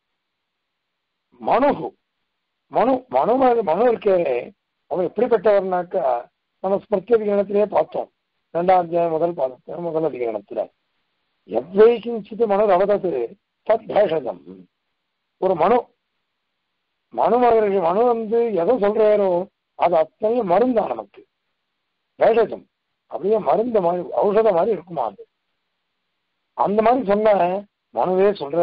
Speaker 1: மனுகு மனு மனு மனு இருக்கே அவன் எப்படிப்பட்டவர்னாக்கா நம்ம ஸ்மிருதி அதிகரணத்திலே பார்த்தோம் ரெண்டாம் அத்தியாயம் முதல் பார்த்தோம் முதல் அதிகரணத்துல எவ்வை கிஞ்சித் மனு அவதது தத் பேஷதம் ஒரு மனு மனு மகரிஷி மனு வந்து எதை சொல்றாரோ அது அத்தனையும் மருந்தா நமக்கு பேஷதம் அப்படியே மருந்து மாதிரி ஔஷத மாதிரி இருக்குமா அது அந்த மாதிரி சொன்ன மனுவே சொல்ற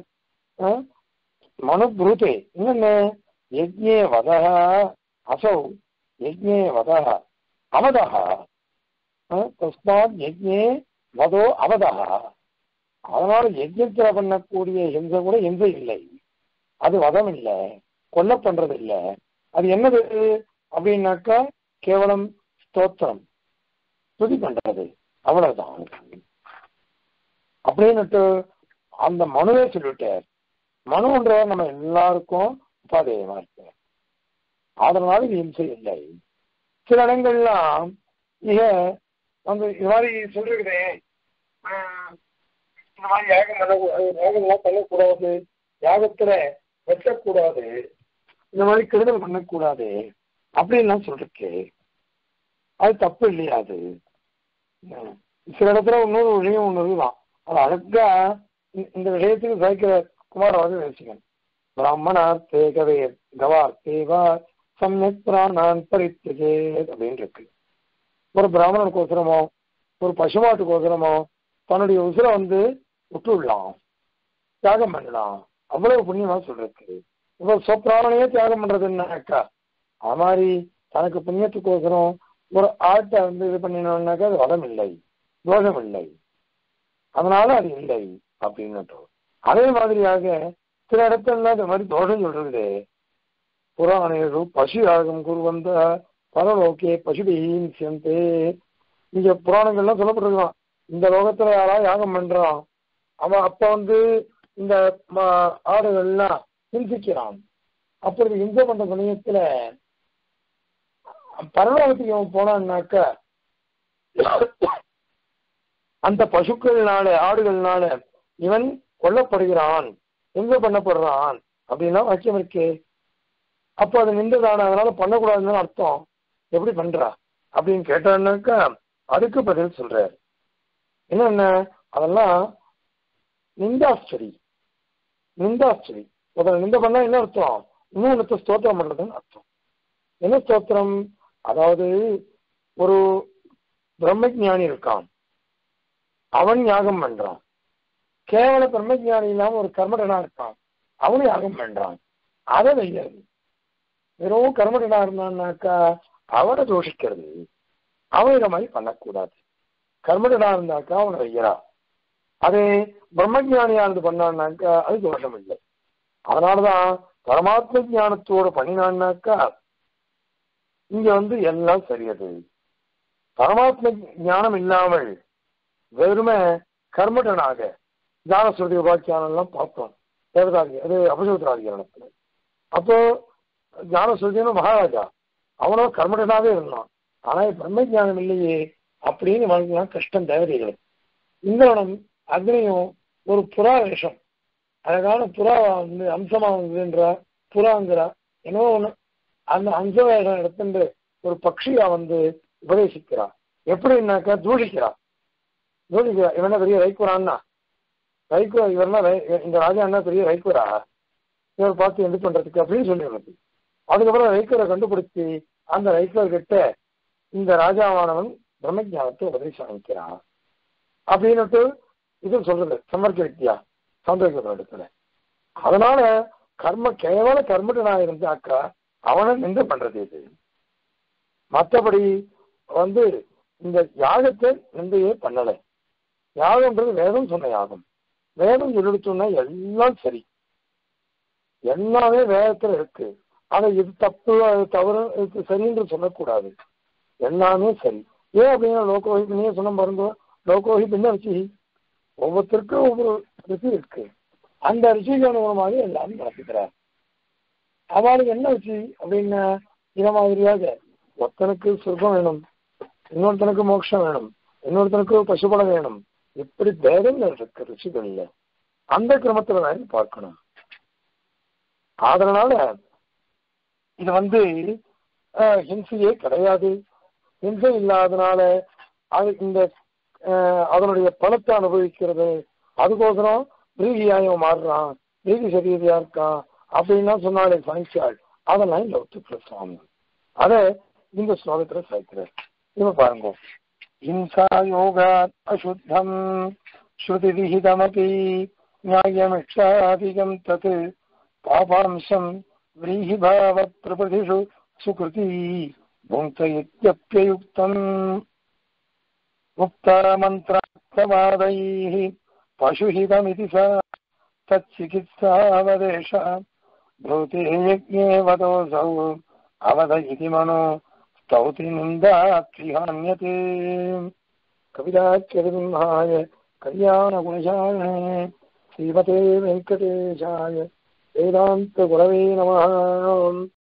Speaker 1: மனு புரூத்தே இன்னொன்னு யஜ்ஞே வதா அசௌ யஜ்ஞே வதா அவதா தஸ்மாத் யஜ்ஞே வதோ அவதா அதனால யஜ்யத்துல பண்ணக்கூடிய ஹிம்சை கூட ஹிம்சை இல்லை அது வதம் இல்லை கொல்ல பண்றது இல்லை அது என்னது அப்படின்னாக்கா கேவலம் ஸ்தோத்திரம் துதி பண்றது அவ்வளவுதான் அப்படின்னுட்டு அந்த மனுவே சொல்லிட்டார் மனுன்றவர் நம்ம எல்லாருக்கும் உபாதேயமா இருக்கு அதனால இது இம்சை இல்லை சில இடங்கள்லாம் மிக வந்து இது மாதிரி சொல்லிருக்குதே இந்த மாதிரி யாகம் பண்ண யாகம்லாம் பண்ணக்கூடாது யாகத்துல வெட்டக்கூடாது இந்த மாதிரி கெடுதல் பண்ணக்கூடாது அப்படின்லாம் சொல்லிருக்கு அது தப்பு இல்லையா அது சில இடத்துல இன்னொரு விஷயம் ஒன்று இருக்குதான் அது அழகா இந்த விஷயத்துக்கு சைக்கிற குமாரவாதி வச்சுக்கணும் பிராமணார்த்தே கவே கவார்த்தேவா சமயக் பிராணான் பரித்தஜேத் அப்படின்னு இருக்கு ஒரு பிராமணனுக்கோசரமோ ஒரு பசுமாட்டுக்கோசரமோ தன்னுடைய உசுரை வந்து விட்டு விடலாம் தியாகம் பண்ணலாம் அவ்வளவு புண்ணியமா சொல்றதுக்கு இப்போ சொப்பிராமணையே தியாகம் பண்றதுன்னாக்கா அது மாதிரி தனக்கு புண்ணியத்துக்கோசரம் ஒரு ஆட்டை வந்து இது பண்ணினோம்னாக்கா அது வதம் இல்லை தோஷம் இல்லை அதனால அது இல்லை அப்படின்னு அதே மாதிரியாக சில இடத்துல இந்த மாதிரி தோஷம் சொல்றது புராணேஷு பசு யாகம் குருவந்த பரலோகே பசுபிஹீன் சேர்ந்தே இங்க புராணங்கள்லாம் சொல்லப்பட்டிருக்கான் இந்த லோகத்துல யாரா யாகம் பண்றான் அவன் அப்ப வந்து இந்த ஆடுகள்லாம் ஹிம்சிக்கிறான் அப்படி ஹிம்சை பண்ற சமயத்துல பரலோகத்துக்கு அவன் போனான்னாக்க அந்த பசுக்கள்னால ஆடுகள்னால இவன் கொல்லப்படுகிறான் எங்க பண்ணப்படுறான் அப்படின்னா வாக்கியம் இருக்கு அப்போ அது நின்றதான அதனால பண்ணக்கூடாதுன்னு அர்த்தம் எப்படி பண்றா அப்படின்னு கேட்டான்னாக்கா அதுக்கு பதில் சொல்றாரு என்னென்ன அதெல்லாம் நிந்தாஸ்டரி நிந்தாஸ்டரி ஒருத்தர் நிந்த பண்ணா என்ன அர்த்தம் இன்னொருத்த ஸ்தோத்திரம் பண்றதுன்னு அர்த்தம் என்ன ஸ்தோத்திரம் அதாவது ஒரு பிரம்மஜானி இருக்கான் அவன் யாகம் பண்றான் கேவல பிரம்மஜானி இல்லாம ஒரு கர்மடனா இருக்கான் அவனும் யாகம் பண்றான் அதை வைக்கிறது வெறும் கர்மடனா இருந்தான்னாக்கா அவனை தோஷிக்கிறது அவன் இதை மாதிரி பண்ணக்கூடாது கர்மடனா இருந்தாக்கா அவனை வைக்கிறா அதே பிரம்மஜானியா இருந்து பண்ணான்னாக்கா அது தோஷம் இல்லை அதனாலதான் பரமாத்ம ஞானத்தோட பண்ணினான்னாக்கா இங்க வந்து எல்லாம் சரியது பரமாத்ம ஞானம் இல்லாமல் வெறுமே கர்மடனாக ஞானஸ்ருதி உபாக்கியானம் எல்லாம் பார்த்தோம் தேவதாதி அது அபசோத்ராதிகரணத்துல அப்போ ஞானஸ்ருதினு மகாராஜா அவனோ கர்மடனாவே இருந்தான் ஆனா பிரம்ம ஞானம் இல்லையே அப்படின்னு வாழ்க்கலாம் கஷ்டம் தேவதைகளுக்கு இந்திரனும் அக்னியும் ஒரு புறா வேஷம் அழகான புறா வந்து அம்சமா வந்ததுன்றா புறாங்கிறா என்னவோ ஒண்ணு அந்த அம்ச வேஷம் எடுத்துட்டு ஒரு பக்ஷியா வந்து உபதேசிக்கிறா எப்படின்னாக்கா தூஷிக்கிறா தூஷிக்கிறா இவன பெரிய ரைக்குறான்னா ரைக்குரா இவர்னா ரை- இந்த ராஜா என்ன பெரிய ரைக்குரா இவர் பார்த்து எது பண்றதுக்கு அப்படின்னு சொல்லிடுறது அதுக்கப்புறம் ரைக்குரை கண்டுபிடிச்சு அந்த ரைக்குவர் கிட்ட இந்த ராஜாவானவன் பிரம்மஜானத்தை உபதேசம் அமைக்கிறான் அப்படின்னுட்டு இது சொல்றது சமர்க்க வித்யா சந்தோஷ இடத்துல அதனால கர்ம கேவல கர்மட்டனா இருந்தாக்கா அவனை நின்று பண்றது இது மற்றபடி வந்து இந்த யாகத்தை நிந்தையே பண்ணல யாகம்ன்றது வேதம் சொன்ன யாகம் வேதம் சொல்லிடுச்சோன்னா எல்லாம் சரி எல்லாமே வேதத்துல இருக்கு ஆனா இது தப்பு அது தவறு இது சரின்னு சொல்லக்கூடாது எல்லாமே சரி ஏன் அப்படின்னா லோகோஹி நீங்க சொன்ன பாருங்க லோகோஹி பின்ன ருச்சி ஒவ்வொருத்தருக்கும் ஒவ்வொரு ருச்சி இருக்கு அந்த ருச்சிக்கு அனுகுணமாக எல்லாரும் நடத்துக்கிறார் அவளுக்கு என்ன ருச்சி அப்படின்னா இத மாதிரியாக ஒருத்தனுக்கு சொர்க்கம் வேணும் இன்னொருத்தனுக்கு மோட்சம் வேணும் இன்னொருத்தனுக்கு பசுபலம் வேணும் இப்படி பேதங்கள் இருக்கு ருச்சிகள்ல அந்த கிரமத்துல தான் பார்க்கணும் அதனால இது வந்து அஹ், ஹிம்சையே கிடையாது ஹிம்சை இல்லாதனால அது இந்த அஹ், அதனுடைய பலத்தை அனுபவிக்கிறது அதுக்கோசரம் ரீதியாயம் மாறுறான் ரீதி சரீதியா இருக்கான் அப்படின்லாம் சொன்னாலே சாய்ச்சாள் அதெல்லாம் இந்த ஒத்துக்கிற சுவாமி அதை இந்த ஸ்லோகத்துல சேர்க்கிறார் இப்ப பாருங்க ஹிம்சா யோகாத் அசுத்தம் ஸ்ருதி விகிதமபி நியாயமிஷாதிகம் தத் பாபாம்சம் व्रीहिभाव प्रपथिषु सुकृती भुङ्क्त इत्यप्ययुक्तम् उक्तामन्त्रार्थवादैः पशुहितमिति सा तच्चिकित्सावदेश भूते यज्ञे वदोऽसौ अवध इति मनो स्तौति निन्दात्रिहान्यते कविताच्यतिबिम्हाय कल्याणगुणशालिने श्रीमते वेङ्कटेशाय वेदान्तगुरवे नमः